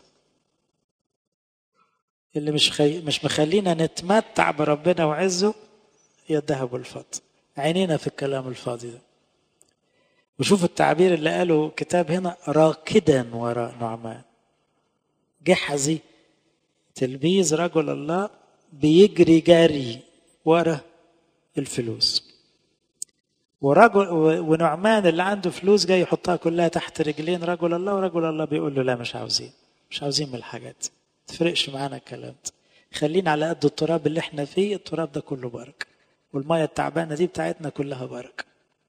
S1: اللي مش خي... مش مخلينا نتمتع بربنا وعزه هي الذهب والفضة عينينا في الكلام الفاضي ده وشوف التعبير اللي قاله كتاب هنا راكدا وراء نعمان جحزي تلميذ رجل الله بيجري جري ورا الفلوس ورجل ونعمان اللي عنده فلوس جاي يحطها كلها تحت رجلين رجل الله ورجل الله بيقول له لا مش عاوزين مش عاوزين من الحاجات تفرقش معانا الكلام ده خلينا على قد التراب اللي احنا فيه التراب ده كله بركه والميه التعبانه دي بتاعتنا كلها بركه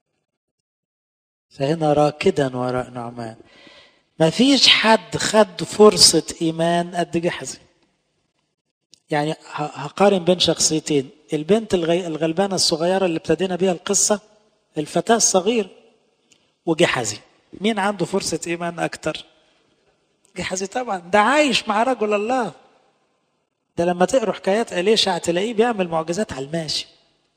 S1: فهنا راكدا وراء نعمان ما فيش حد خد فرصة إيمان قد جحزي يعني هقارن بين شخصيتين البنت الغلبانة الصغيرة اللي ابتدينا بيها القصة الفتاة الصغير وجحزي مين عنده فرصة إيمان أكتر جحزي طبعا ده عايش مع رجل الله ده لما تقروا حكايات أليشع تلاقيه بيعمل معجزات على الماشي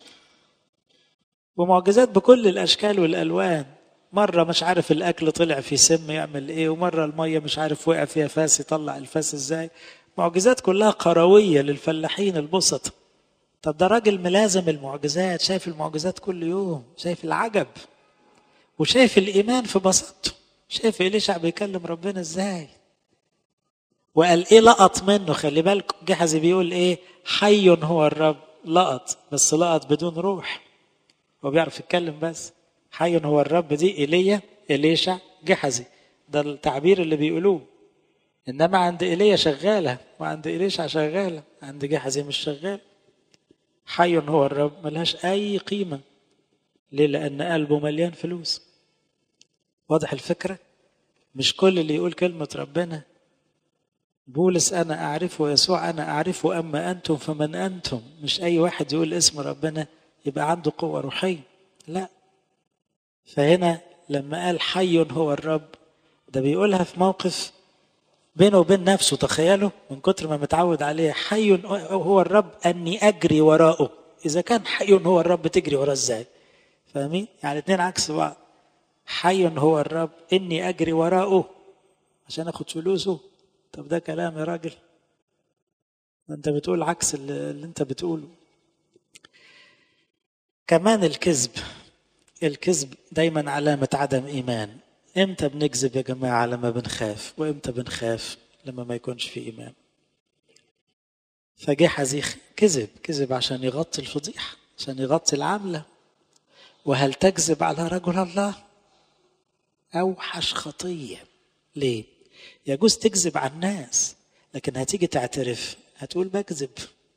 S1: ومعجزات بكل الأشكال والألوان مرة مش عارف الأكل طلع في سم يعمل إيه ومرة المية مش عارف وقع فيها فاس يطلع الفاس إزاي معجزات كلها قروية للفلاحين البسط طب ده راجل ملازم المعجزات شايف المعجزات كل يوم شايف العجب وشايف الإيمان في بساطته شايف إليشع بيكلم ربنا إزاي وقال إيه لقط منه خلي بالك جحزي بيقول إيه حي هو الرب لقط بس لقط بدون روح هو بيعرف يتكلم بس حي هو الرب دي ايليا اليشع جحزي ده التعبير اللي بيقولوه انما عند ايليا شغاله وعند اليشع شغاله عند جحزي مش شغال حي هو الرب ملهاش اي قيمه ليه لان قلبه مليان فلوس واضح الفكره مش كل اللي يقول كلمه ربنا بولس انا اعرفه يسوع انا اعرفه اما انتم فمن انتم مش اي واحد يقول اسم ربنا يبقى عنده قوه روحيه لا فهنا لما قال حي هو الرب ده بيقولها في موقف بينه وبين نفسه تخيلوا من كتر ما متعود عليه حي هو الرب اني اجري وراءه اذا كان حي هو الرب تجري وراه ازاي فاهمين يعني اتنين عكس بعض حي هو الرب اني اجري وراءه عشان اخد فلوسه طب ده كلام يا راجل انت بتقول عكس اللي انت بتقوله كمان الكذب الكذب دايما علامة عدم إيمان إمتى بنكذب يا جماعة لما بنخاف وإمتى بنخاف لما ما يكونش في إيمان فجحزي كذب كذب عشان يغطي الفضيحة عشان يغطي العملة وهل تكذب على رجل الله أوحش خطية ليه يجوز تكذب على الناس لكن هتيجي تعترف هتقول بكذب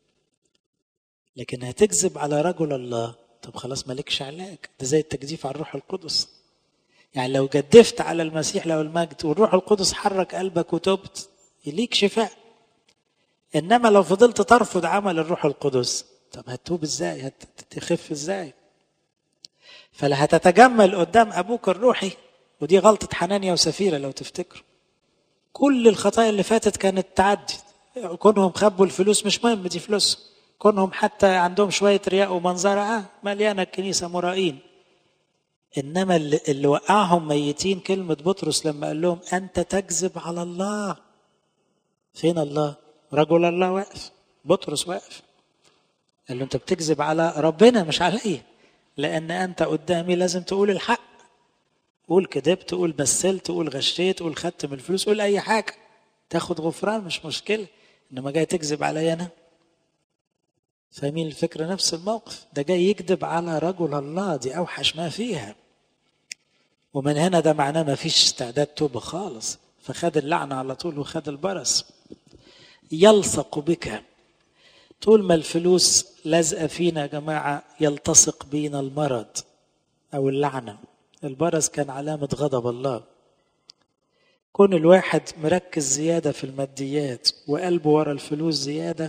S1: لكن هتكذب على رجل الله طب خلاص مالكش علاج ده زي التجديف على الروح القدس يعني لو جدفت على المسيح لو المجد والروح القدس حرك قلبك وتبت ليك شفاء انما لو فضلت ترفض عمل الروح القدس طب هتتوب ازاي هتخف ازاي فلا هتتجمل قدام ابوك الروحي ودي غلطة حنانيا وسفيرة لو تفتكروا كل الخطايا اللي فاتت كانت تعدي كونهم خبوا الفلوس مش مهم دي فلوسهم كونهم حتى عندهم شوية رياء ومنظرة آه مليانة الكنيسة مرائين إنما اللي, اللي وقعهم ميتين كلمة بطرس لما قال لهم أنت تكذب على الله فين الله رجل الله واقف بطرس واقف قال له أنت بتكذب على ربنا مش عليا لأن أنت قدامي لازم تقول الحق قول كذبت قول مثلت قول غشيت قول خدت من الفلوس قول أي حاجة تاخد غفران مش مشكلة إنما جاي تكذب عليا أنا فاهمين الفكرة نفس الموقف ده جاي يكذب على رجل الله دي أوحش ما فيها ومن هنا ده معناه ما فيش استعداد توبة خالص فخد اللعنة على طول وخد البرص يلصق بك طول ما الفلوس لازقة فينا يا جماعة يلتصق بينا المرض أو اللعنة البرص كان علامة غضب الله كون الواحد مركز زيادة في الماديات وقلبه ورا الفلوس زيادة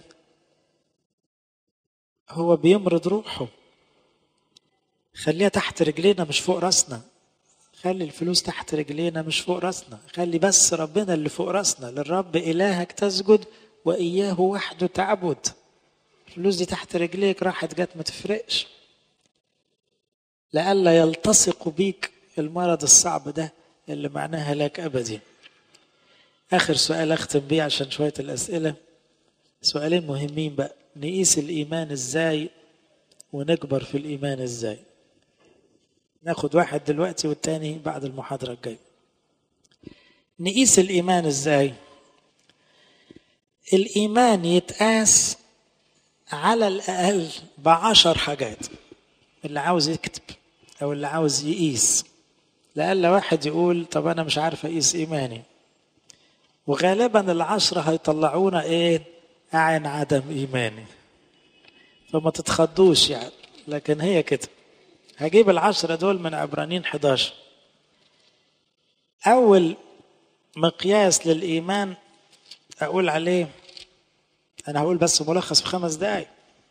S1: هو بيمرض روحه خليها تحت رجلينا مش فوق راسنا خلي الفلوس تحت رجلينا مش فوق راسنا خلي بس ربنا اللي فوق راسنا للرب إلهك تسجد وإياه وحده تعبد الفلوس دي تحت رجليك راحت جت ما تفرقش لئلا يلتصق بيك المرض الصعب ده اللي معناه هلاك أبدي آخر سؤال أختم بيه عشان شوية الأسئلة سؤالين مهمين بقى نقيس الإيمان إزاي ونكبر في الإيمان إزاي ناخد واحد دلوقتي والتاني بعد المحاضرة الجاية نقيس الإيمان إزاي الإيمان يتقاس على الأقل بعشر حاجات اللي عاوز يكتب أو اللي عاوز يقيس لألا واحد يقول طب أنا مش عارف أقيس إيماني وغالبا العشرة هيطلعونا إيه أعن عدم إيماني فما تتخضوش يعني لكن هي كده هجيب العشرة دول من عبرانين 11 أول مقياس للإيمان أقول عليه أنا هقول بس ملخص في خمس دقايق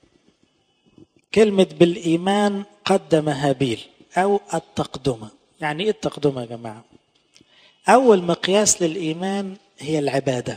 S1: كلمة بالإيمان قدم هابيل أو التقدمة يعني إيه التقدمة يا جماعة أول مقياس للإيمان هي العبادة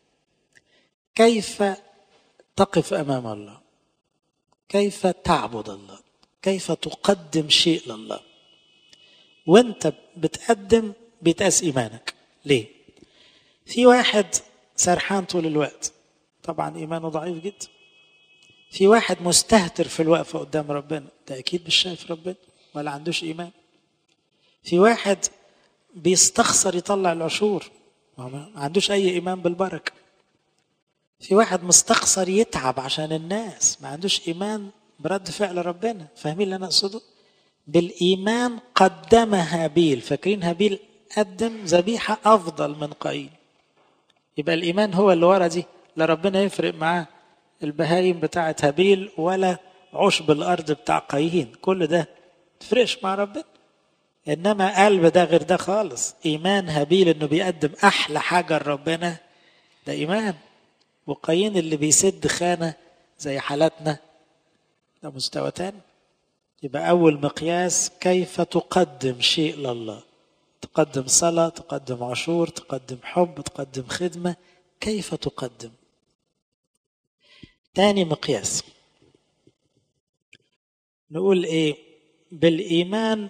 S1: كيف تقف أمام الله كيف تعبد الله كيف تقدم شيء لله وانت بتقدم بيتقاس ايمانك ليه في واحد سرحان طول الوقت طبعا ايمانه ضعيف جدا في واحد مستهتر في الوقفه قدام ربنا ده اكيد مش شايف ربنا ولا عندوش ايمان في واحد بيستخسر يطلع العشور ما عندوش اي ايمان بالبركه في واحد مستخسر يتعب عشان الناس ما عندوش ايمان برد فعل ربنا فاهمين اللي انا اقصده بالايمان قدم هابيل فاكرين هابيل قدم ذبيحه افضل من قايين يبقى الايمان هو اللي ورا دي لا ربنا يفرق معاه البهايم بتاعه هابيل ولا عشب الارض بتاع قايين كل ده تفرقش مع ربنا انما قلب ده غير ده خالص ايمان هابيل انه بيقدم احلى حاجه لربنا ده ايمان وقايين اللي بيسد خانه زي حالاتنا ده مستوى تاني يبقى أول مقياس كيف تقدم شيء لله تقدم صلاة تقدم عشور تقدم حب تقدم خدمة كيف تقدم تاني مقياس نقول ايه بالإيمان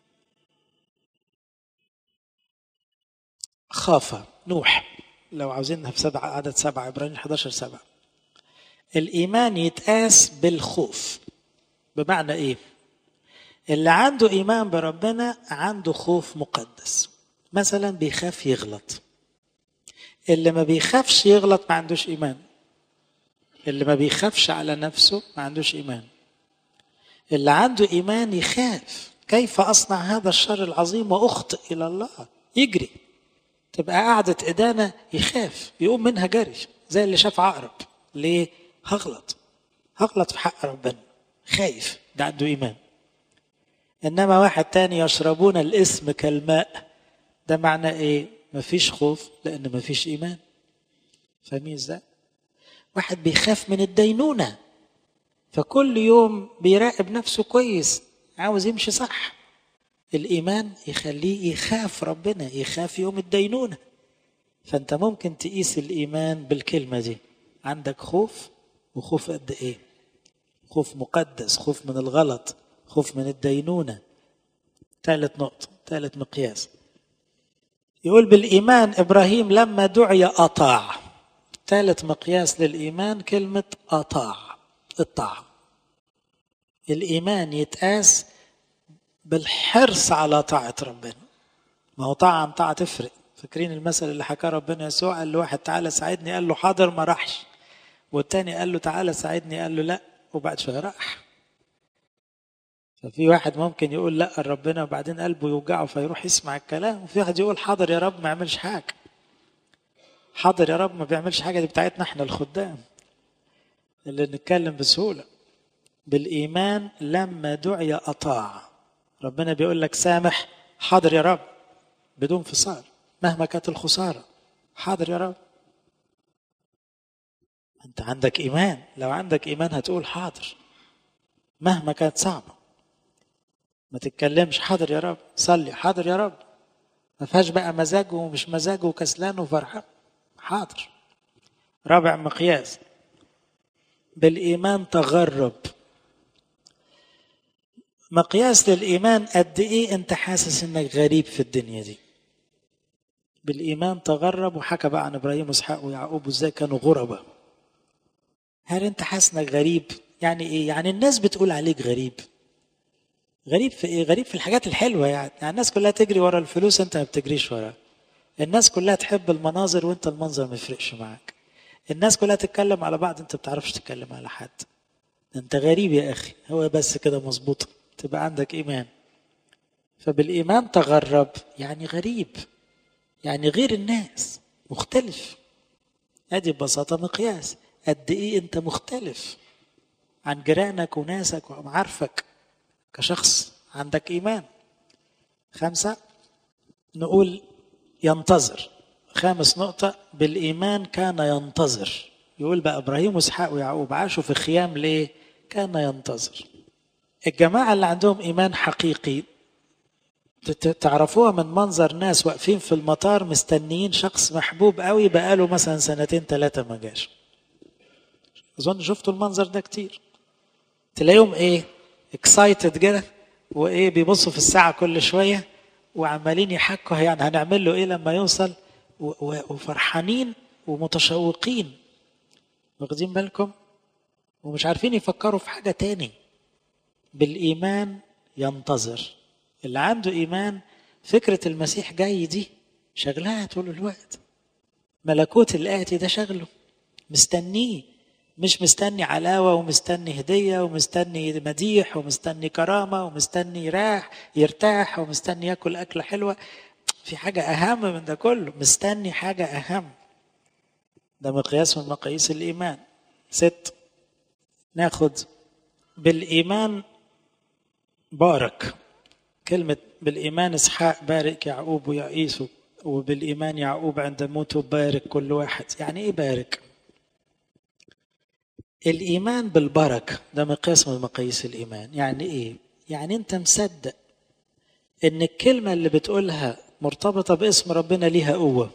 S1: خاف نوح لو عاوزينها في سبعة عدد سبعة عبرانيين 11 سبعة الإيمان يتقاس بالخوف بمعنى إيه؟ اللي عنده إيمان بربنا عنده خوف مقدس مثلا بيخاف يغلط اللي ما بيخافش يغلط ما عندوش إيمان اللي ما بيخافش على نفسه ما عندوش إيمان اللي عنده إيمان يخاف كيف أصنع هذا الشر العظيم وأخطئ إلى الله يجري تبقى قعدة إدانة يخاف يقوم منها جري زي اللي شاف عقرب ليه؟ هغلط هغلط في حق ربنا خايف ده عنده إيمان إنما واحد تاني يشربون الاسم كالماء ده معنى إيه؟ مفيش خوف لأن مفيش إيمان فاهمين إزاي؟ واحد بيخاف من الدينونة فكل يوم بيراقب نفسه كويس عاوز يمشي صح الإيمان يخليه يخاف ربنا يخاف يوم الدينونة فأنت ممكن تقيس الإيمان بالكلمة دي عندك خوف وخوف قد إيه خوف مقدس خوف من الغلط خوف من الدينونة ثالث نقطة ثالث مقياس يقول بالإيمان إبراهيم لما دعي أطاع ثالث مقياس للإيمان كلمة أطاع الطاعة الإيمان يتقاس بالحرص على طاعة ربنا ما هو طاعة عن طاعة تفرق فاكرين المثل اللي حكاه ربنا يسوع قال له واحد تعالى ساعدني قال له حاضر ما راحش والتاني قال له تعالى ساعدني قال له لا وبعد شوية راح ففي واحد ممكن يقول لا ربنا وبعدين قلبه يوجعه فيروح يسمع الكلام وفي واحد يقول حاضر يا رب ما يعملش حاجة حاضر يا رب ما بيعملش حاجة دي بتاعتنا احنا الخدام اللي نتكلم بسهولة بالإيمان لما دعي أطاع ربنا بيقول لك سامح حاضر يا رب بدون فصال مهما كانت الخسارة حاضر يا رب أنت عندك إيمان لو عندك إيمان هتقول حاضر مهما كانت صعبة ما تتكلمش حاضر يا رب صلي حاضر يا رب ما فيهاش بقى مزاج ومش مزاج وكسلان وفرحان حاضر رابع مقياس بالإيمان تغرب مقياس للإيمان قد إيه أنت حاسس إنك غريب في الدنيا دي بالإيمان تغرب وحكى بقى عن إبراهيم وإسحاق ويعقوب وإزاي كانوا غربة هل أنت حاسس إنك غريب يعني إيه يعني الناس بتقول عليك غريب غريب في إيه غريب في الحاجات الحلوة يعني, يعني الناس كلها تجري ورا الفلوس أنت ما بتجريش وراها الناس كلها تحب المناظر وأنت المنظر ما يفرقش معاك الناس كلها تتكلم على بعض أنت ما بتعرفش تتكلم على حد أنت غريب يا أخي هو بس كده مظبوط تبقى عندك إيمان فبالإيمان تغرب يعني غريب يعني غير الناس مختلف ادي ببساطة مقياس قد ايه انت مختلف عن جيرانك وناسك ومعارفك كشخص عندك ايمان خمسة نقول ينتظر خامس نقطة بالإيمان كان ينتظر يقول بقى إبراهيم وإسحاق ويعقوب عاشوا في خيام ليه؟ كان ينتظر الجماعة اللي عندهم إيمان حقيقي تعرفوها من منظر ناس واقفين في المطار مستنيين شخص محبوب قوي بقاله مثلا سنتين ثلاثة ما جاش أظن شفتوا المنظر ده كتير تلاقيهم إيه اكسايتد كده وإيه بيبصوا في الساعة كل شوية وعمالين يحكوا يعني هنعمل له إيه لما يوصل وفرحانين ومتشوقين واخدين بالكم ومش عارفين يفكروا في حاجة تاني بالإيمان ينتظر اللي عنده إيمان فكرة المسيح جاي دي شغلها طول الوقت ملكوت الآتي ده شغله مستنيه مش مستني علاوة ومستني هدية ومستني مديح ومستني كرامة ومستني يراح يرتاح ومستني ياكل أكلة حلوة في حاجة أهم من ده كله مستني حاجة أهم ده مقياس من مقاييس الإيمان ست ناخد بالإيمان بارك كلمة بالإيمان إسحاق بارك يعقوب ويعيس وبالإيمان يعقوب عند موته بارك كل واحد يعني إيه بارك الإيمان بالبركة ده مقياس من مقاييس الإيمان يعني إيه يعني أنت مصدق إن الكلمة اللي بتقولها مرتبطة باسم ربنا ليها قوة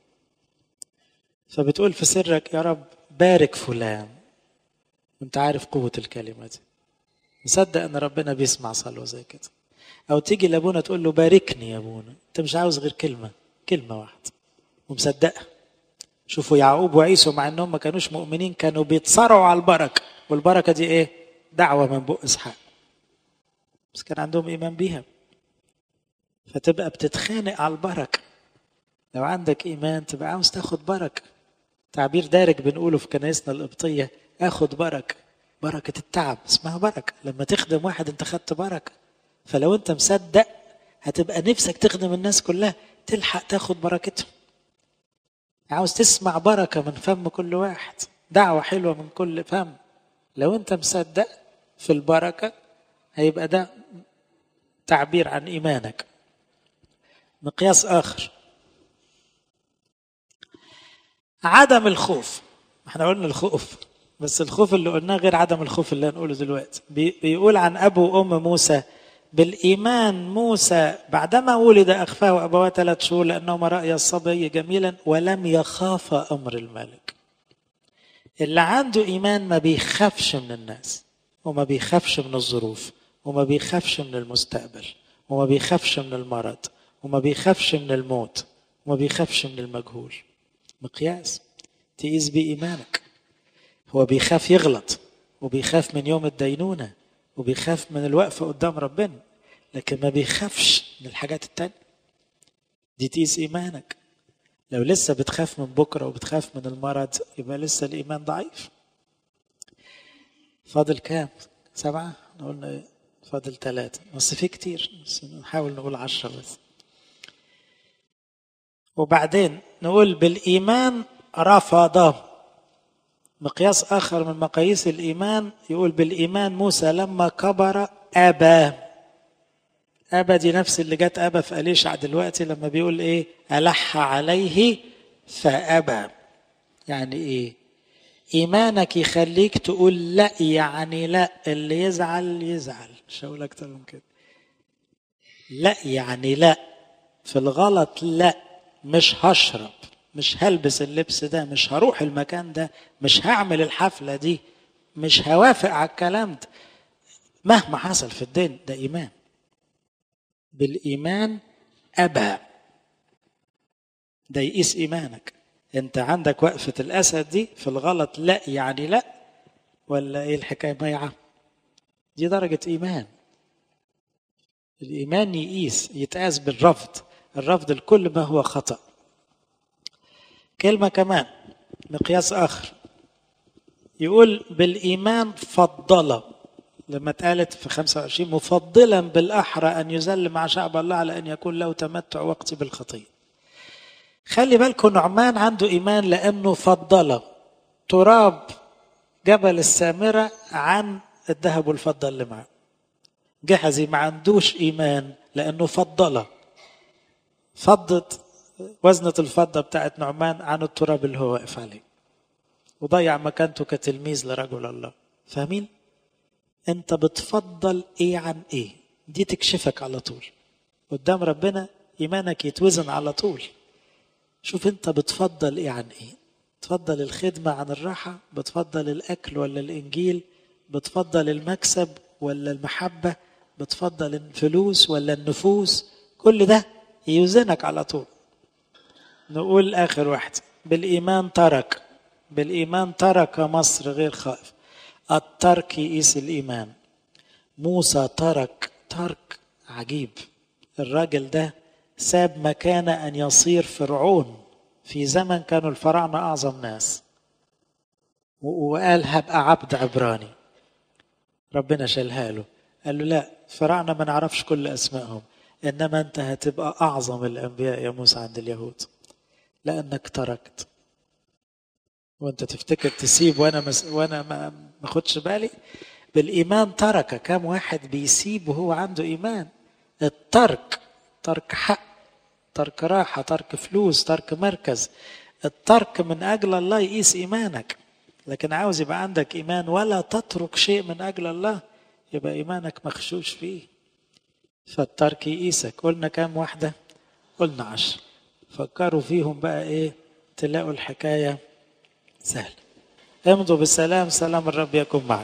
S1: فبتقول في سرك يا رب بارك فلان وانت عارف قوة الكلمة دي مصدق ان ربنا بيسمع صلوة زي كده او تيجي لابونا تقول له باركني يا ابونا انت مش عاوز غير كلمة كلمة واحدة ومصدقها شوفوا يعقوب وعيسو مع انهم ما كانوش مؤمنين كانوا بيتصارعوا على البركة والبركة دي ايه دعوة من بق اسحاق بس كان عندهم ايمان بيها فتبقى بتتخانق على البركة لو عندك ايمان تبقى عاوز تاخد بركة تعبير دارج بنقوله في كنايسنا القبطية اخد بركة بركة التعب اسمها بركة لما تخدم واحد انت خدت بركة فلو انت مصدق هتبقى نفسك تخدم الناس كلها تلحق تاخد بركتهم عاوز تسمع بركة من فم كل واحد دعوة حلوة من كل فم لو انت مصدق في البركة هيبقى ده تعبير عن إيمانك مقياس آخر عدم الخوف احنا قلنا الخوف بس الخوف اللي قلناه غير عدم الخوف اللي هنقوله دلوقتي بيقول عن أبو وأم موسى بالإيمان موسى بعدما ولد أخفاه أبواه ثلاث شهور لأنهما رأي الصبي جميلا ولم يخاف أمر الملك اللي عنده إيمان ما بيخافش من الناس وما بيخافش من الظروف وما بيخافش من المستقبل وما بيخافش من المرض وما بيخافش من الموت وما بيخافش من المجهول مقياس تقيس بإيمانك هو بيخاف يغلط وبيخاف من يوم الدينونة وبيخاف من الوقفة قدام ربنا لكن ما بيخافش من الحاجات التانية دي تقيس إيمانك لو لسه بتخاف من بكرة وبتخاف من المرض يبقى لسه الإيمان ضعيف فاضل كام؟ سبعة؟ قلنا إيه؟ فاضل ثلاثة بس في كتير بس نحاول نقول عشرة بس وبعدين نقول بالإيمان رفض مقياس آخر من مقاييس الإيمان يقول بالإيمان موسى لما كبر أبى أبى دي نفس اللي جت أبى في أليشع دلوقتي لما بيقول إيه ألح عليه فأبى يعني إيه إيمانك يخليك تقول لا يعني لا اللي يزعل يزعل مش هقول أكتر من كده لا يعني لا في الغلط لا مش هشرب مش هلبس اللبس ده مش هروح المكان ده مش هعمل الحفلة دي مش هوافق على الكلام ده مهما حصل في الدين ده إيمان بالإيمان أبى ده يقيس إيمانك أنت عندك وقفة الأسد دي في الغلط لا يعني لا ولا إيه الحكاية ميعة دي درجة إيمان الإيمان يقيس يتقاس بالرفض الرفض لكل ما هو خطأ كلمة كمان مقياس آخر يقول بالإيمان فضل لما اتقالت في 25 مفضلا بالأحرى أن يذل مع شعب الله على أن يكون له تمتع وقتي بالخطية خلي بالكم نعمان عنده إيمان لأنه فضل تراب جبل السامرة عن الذهب والفضة اللي معاه جحزي ما عندوش إيمان لأنه فضل فضت وزنة الفضة بتاعت نعمان عن التراب اللي هو واقف عليه وضيع مكانته كتلميذ لرجل الله فاهمين؟ انت بتفضل ايه عن ايه دي تكشفك على طول قدام ربنا ايمانك يتوزن على طول شوف انت بتفضل ايه عن ايه بتفضل الخدمة عن الراحة بتفضل الاكل ولا الانجيل بتفضل المكسب ولا المحبة بتفضل الفلوس ولا النفوس كل ده يوزنك على طول نقول اخر واحد بالايمان ترك بالايمان ترك مصر غير خائف الترك يقيس الإيمان موسى ترك ترك عجيب الراجل ده ساب مكانه أن يصير فرعون في زمن كانوا الفراعنة أعظم ناس وقال هبقى عبد عبراني ربنا شالها له قال له لا فراعنة ما نعرفش كل أسمائهم إنما أنت هتبقى أعظم الأنبياء يا موسى عند اليهود لأنك تركت وانت تفتكر تسيب وانا مس... وانا ما ماخدش بالي بالايمان ترك كم واحد بيسيب وهو عنده ايمان الترك ترك حق ترك راحه ترك فلوس ترك مركز الترك من اجل الله يقيس ايمانك لكن عاوز يبقى عندك ايمان ولا تترك شيء من اجل الله يبقى ايمانك مخشوش فيه فالترك يقيسك قلنا كام واحده قلنا عشر فكروا فيهم بقى ايه تلاقوا الحكايه سهل امضوا بالسلام سلام الرب يكون معك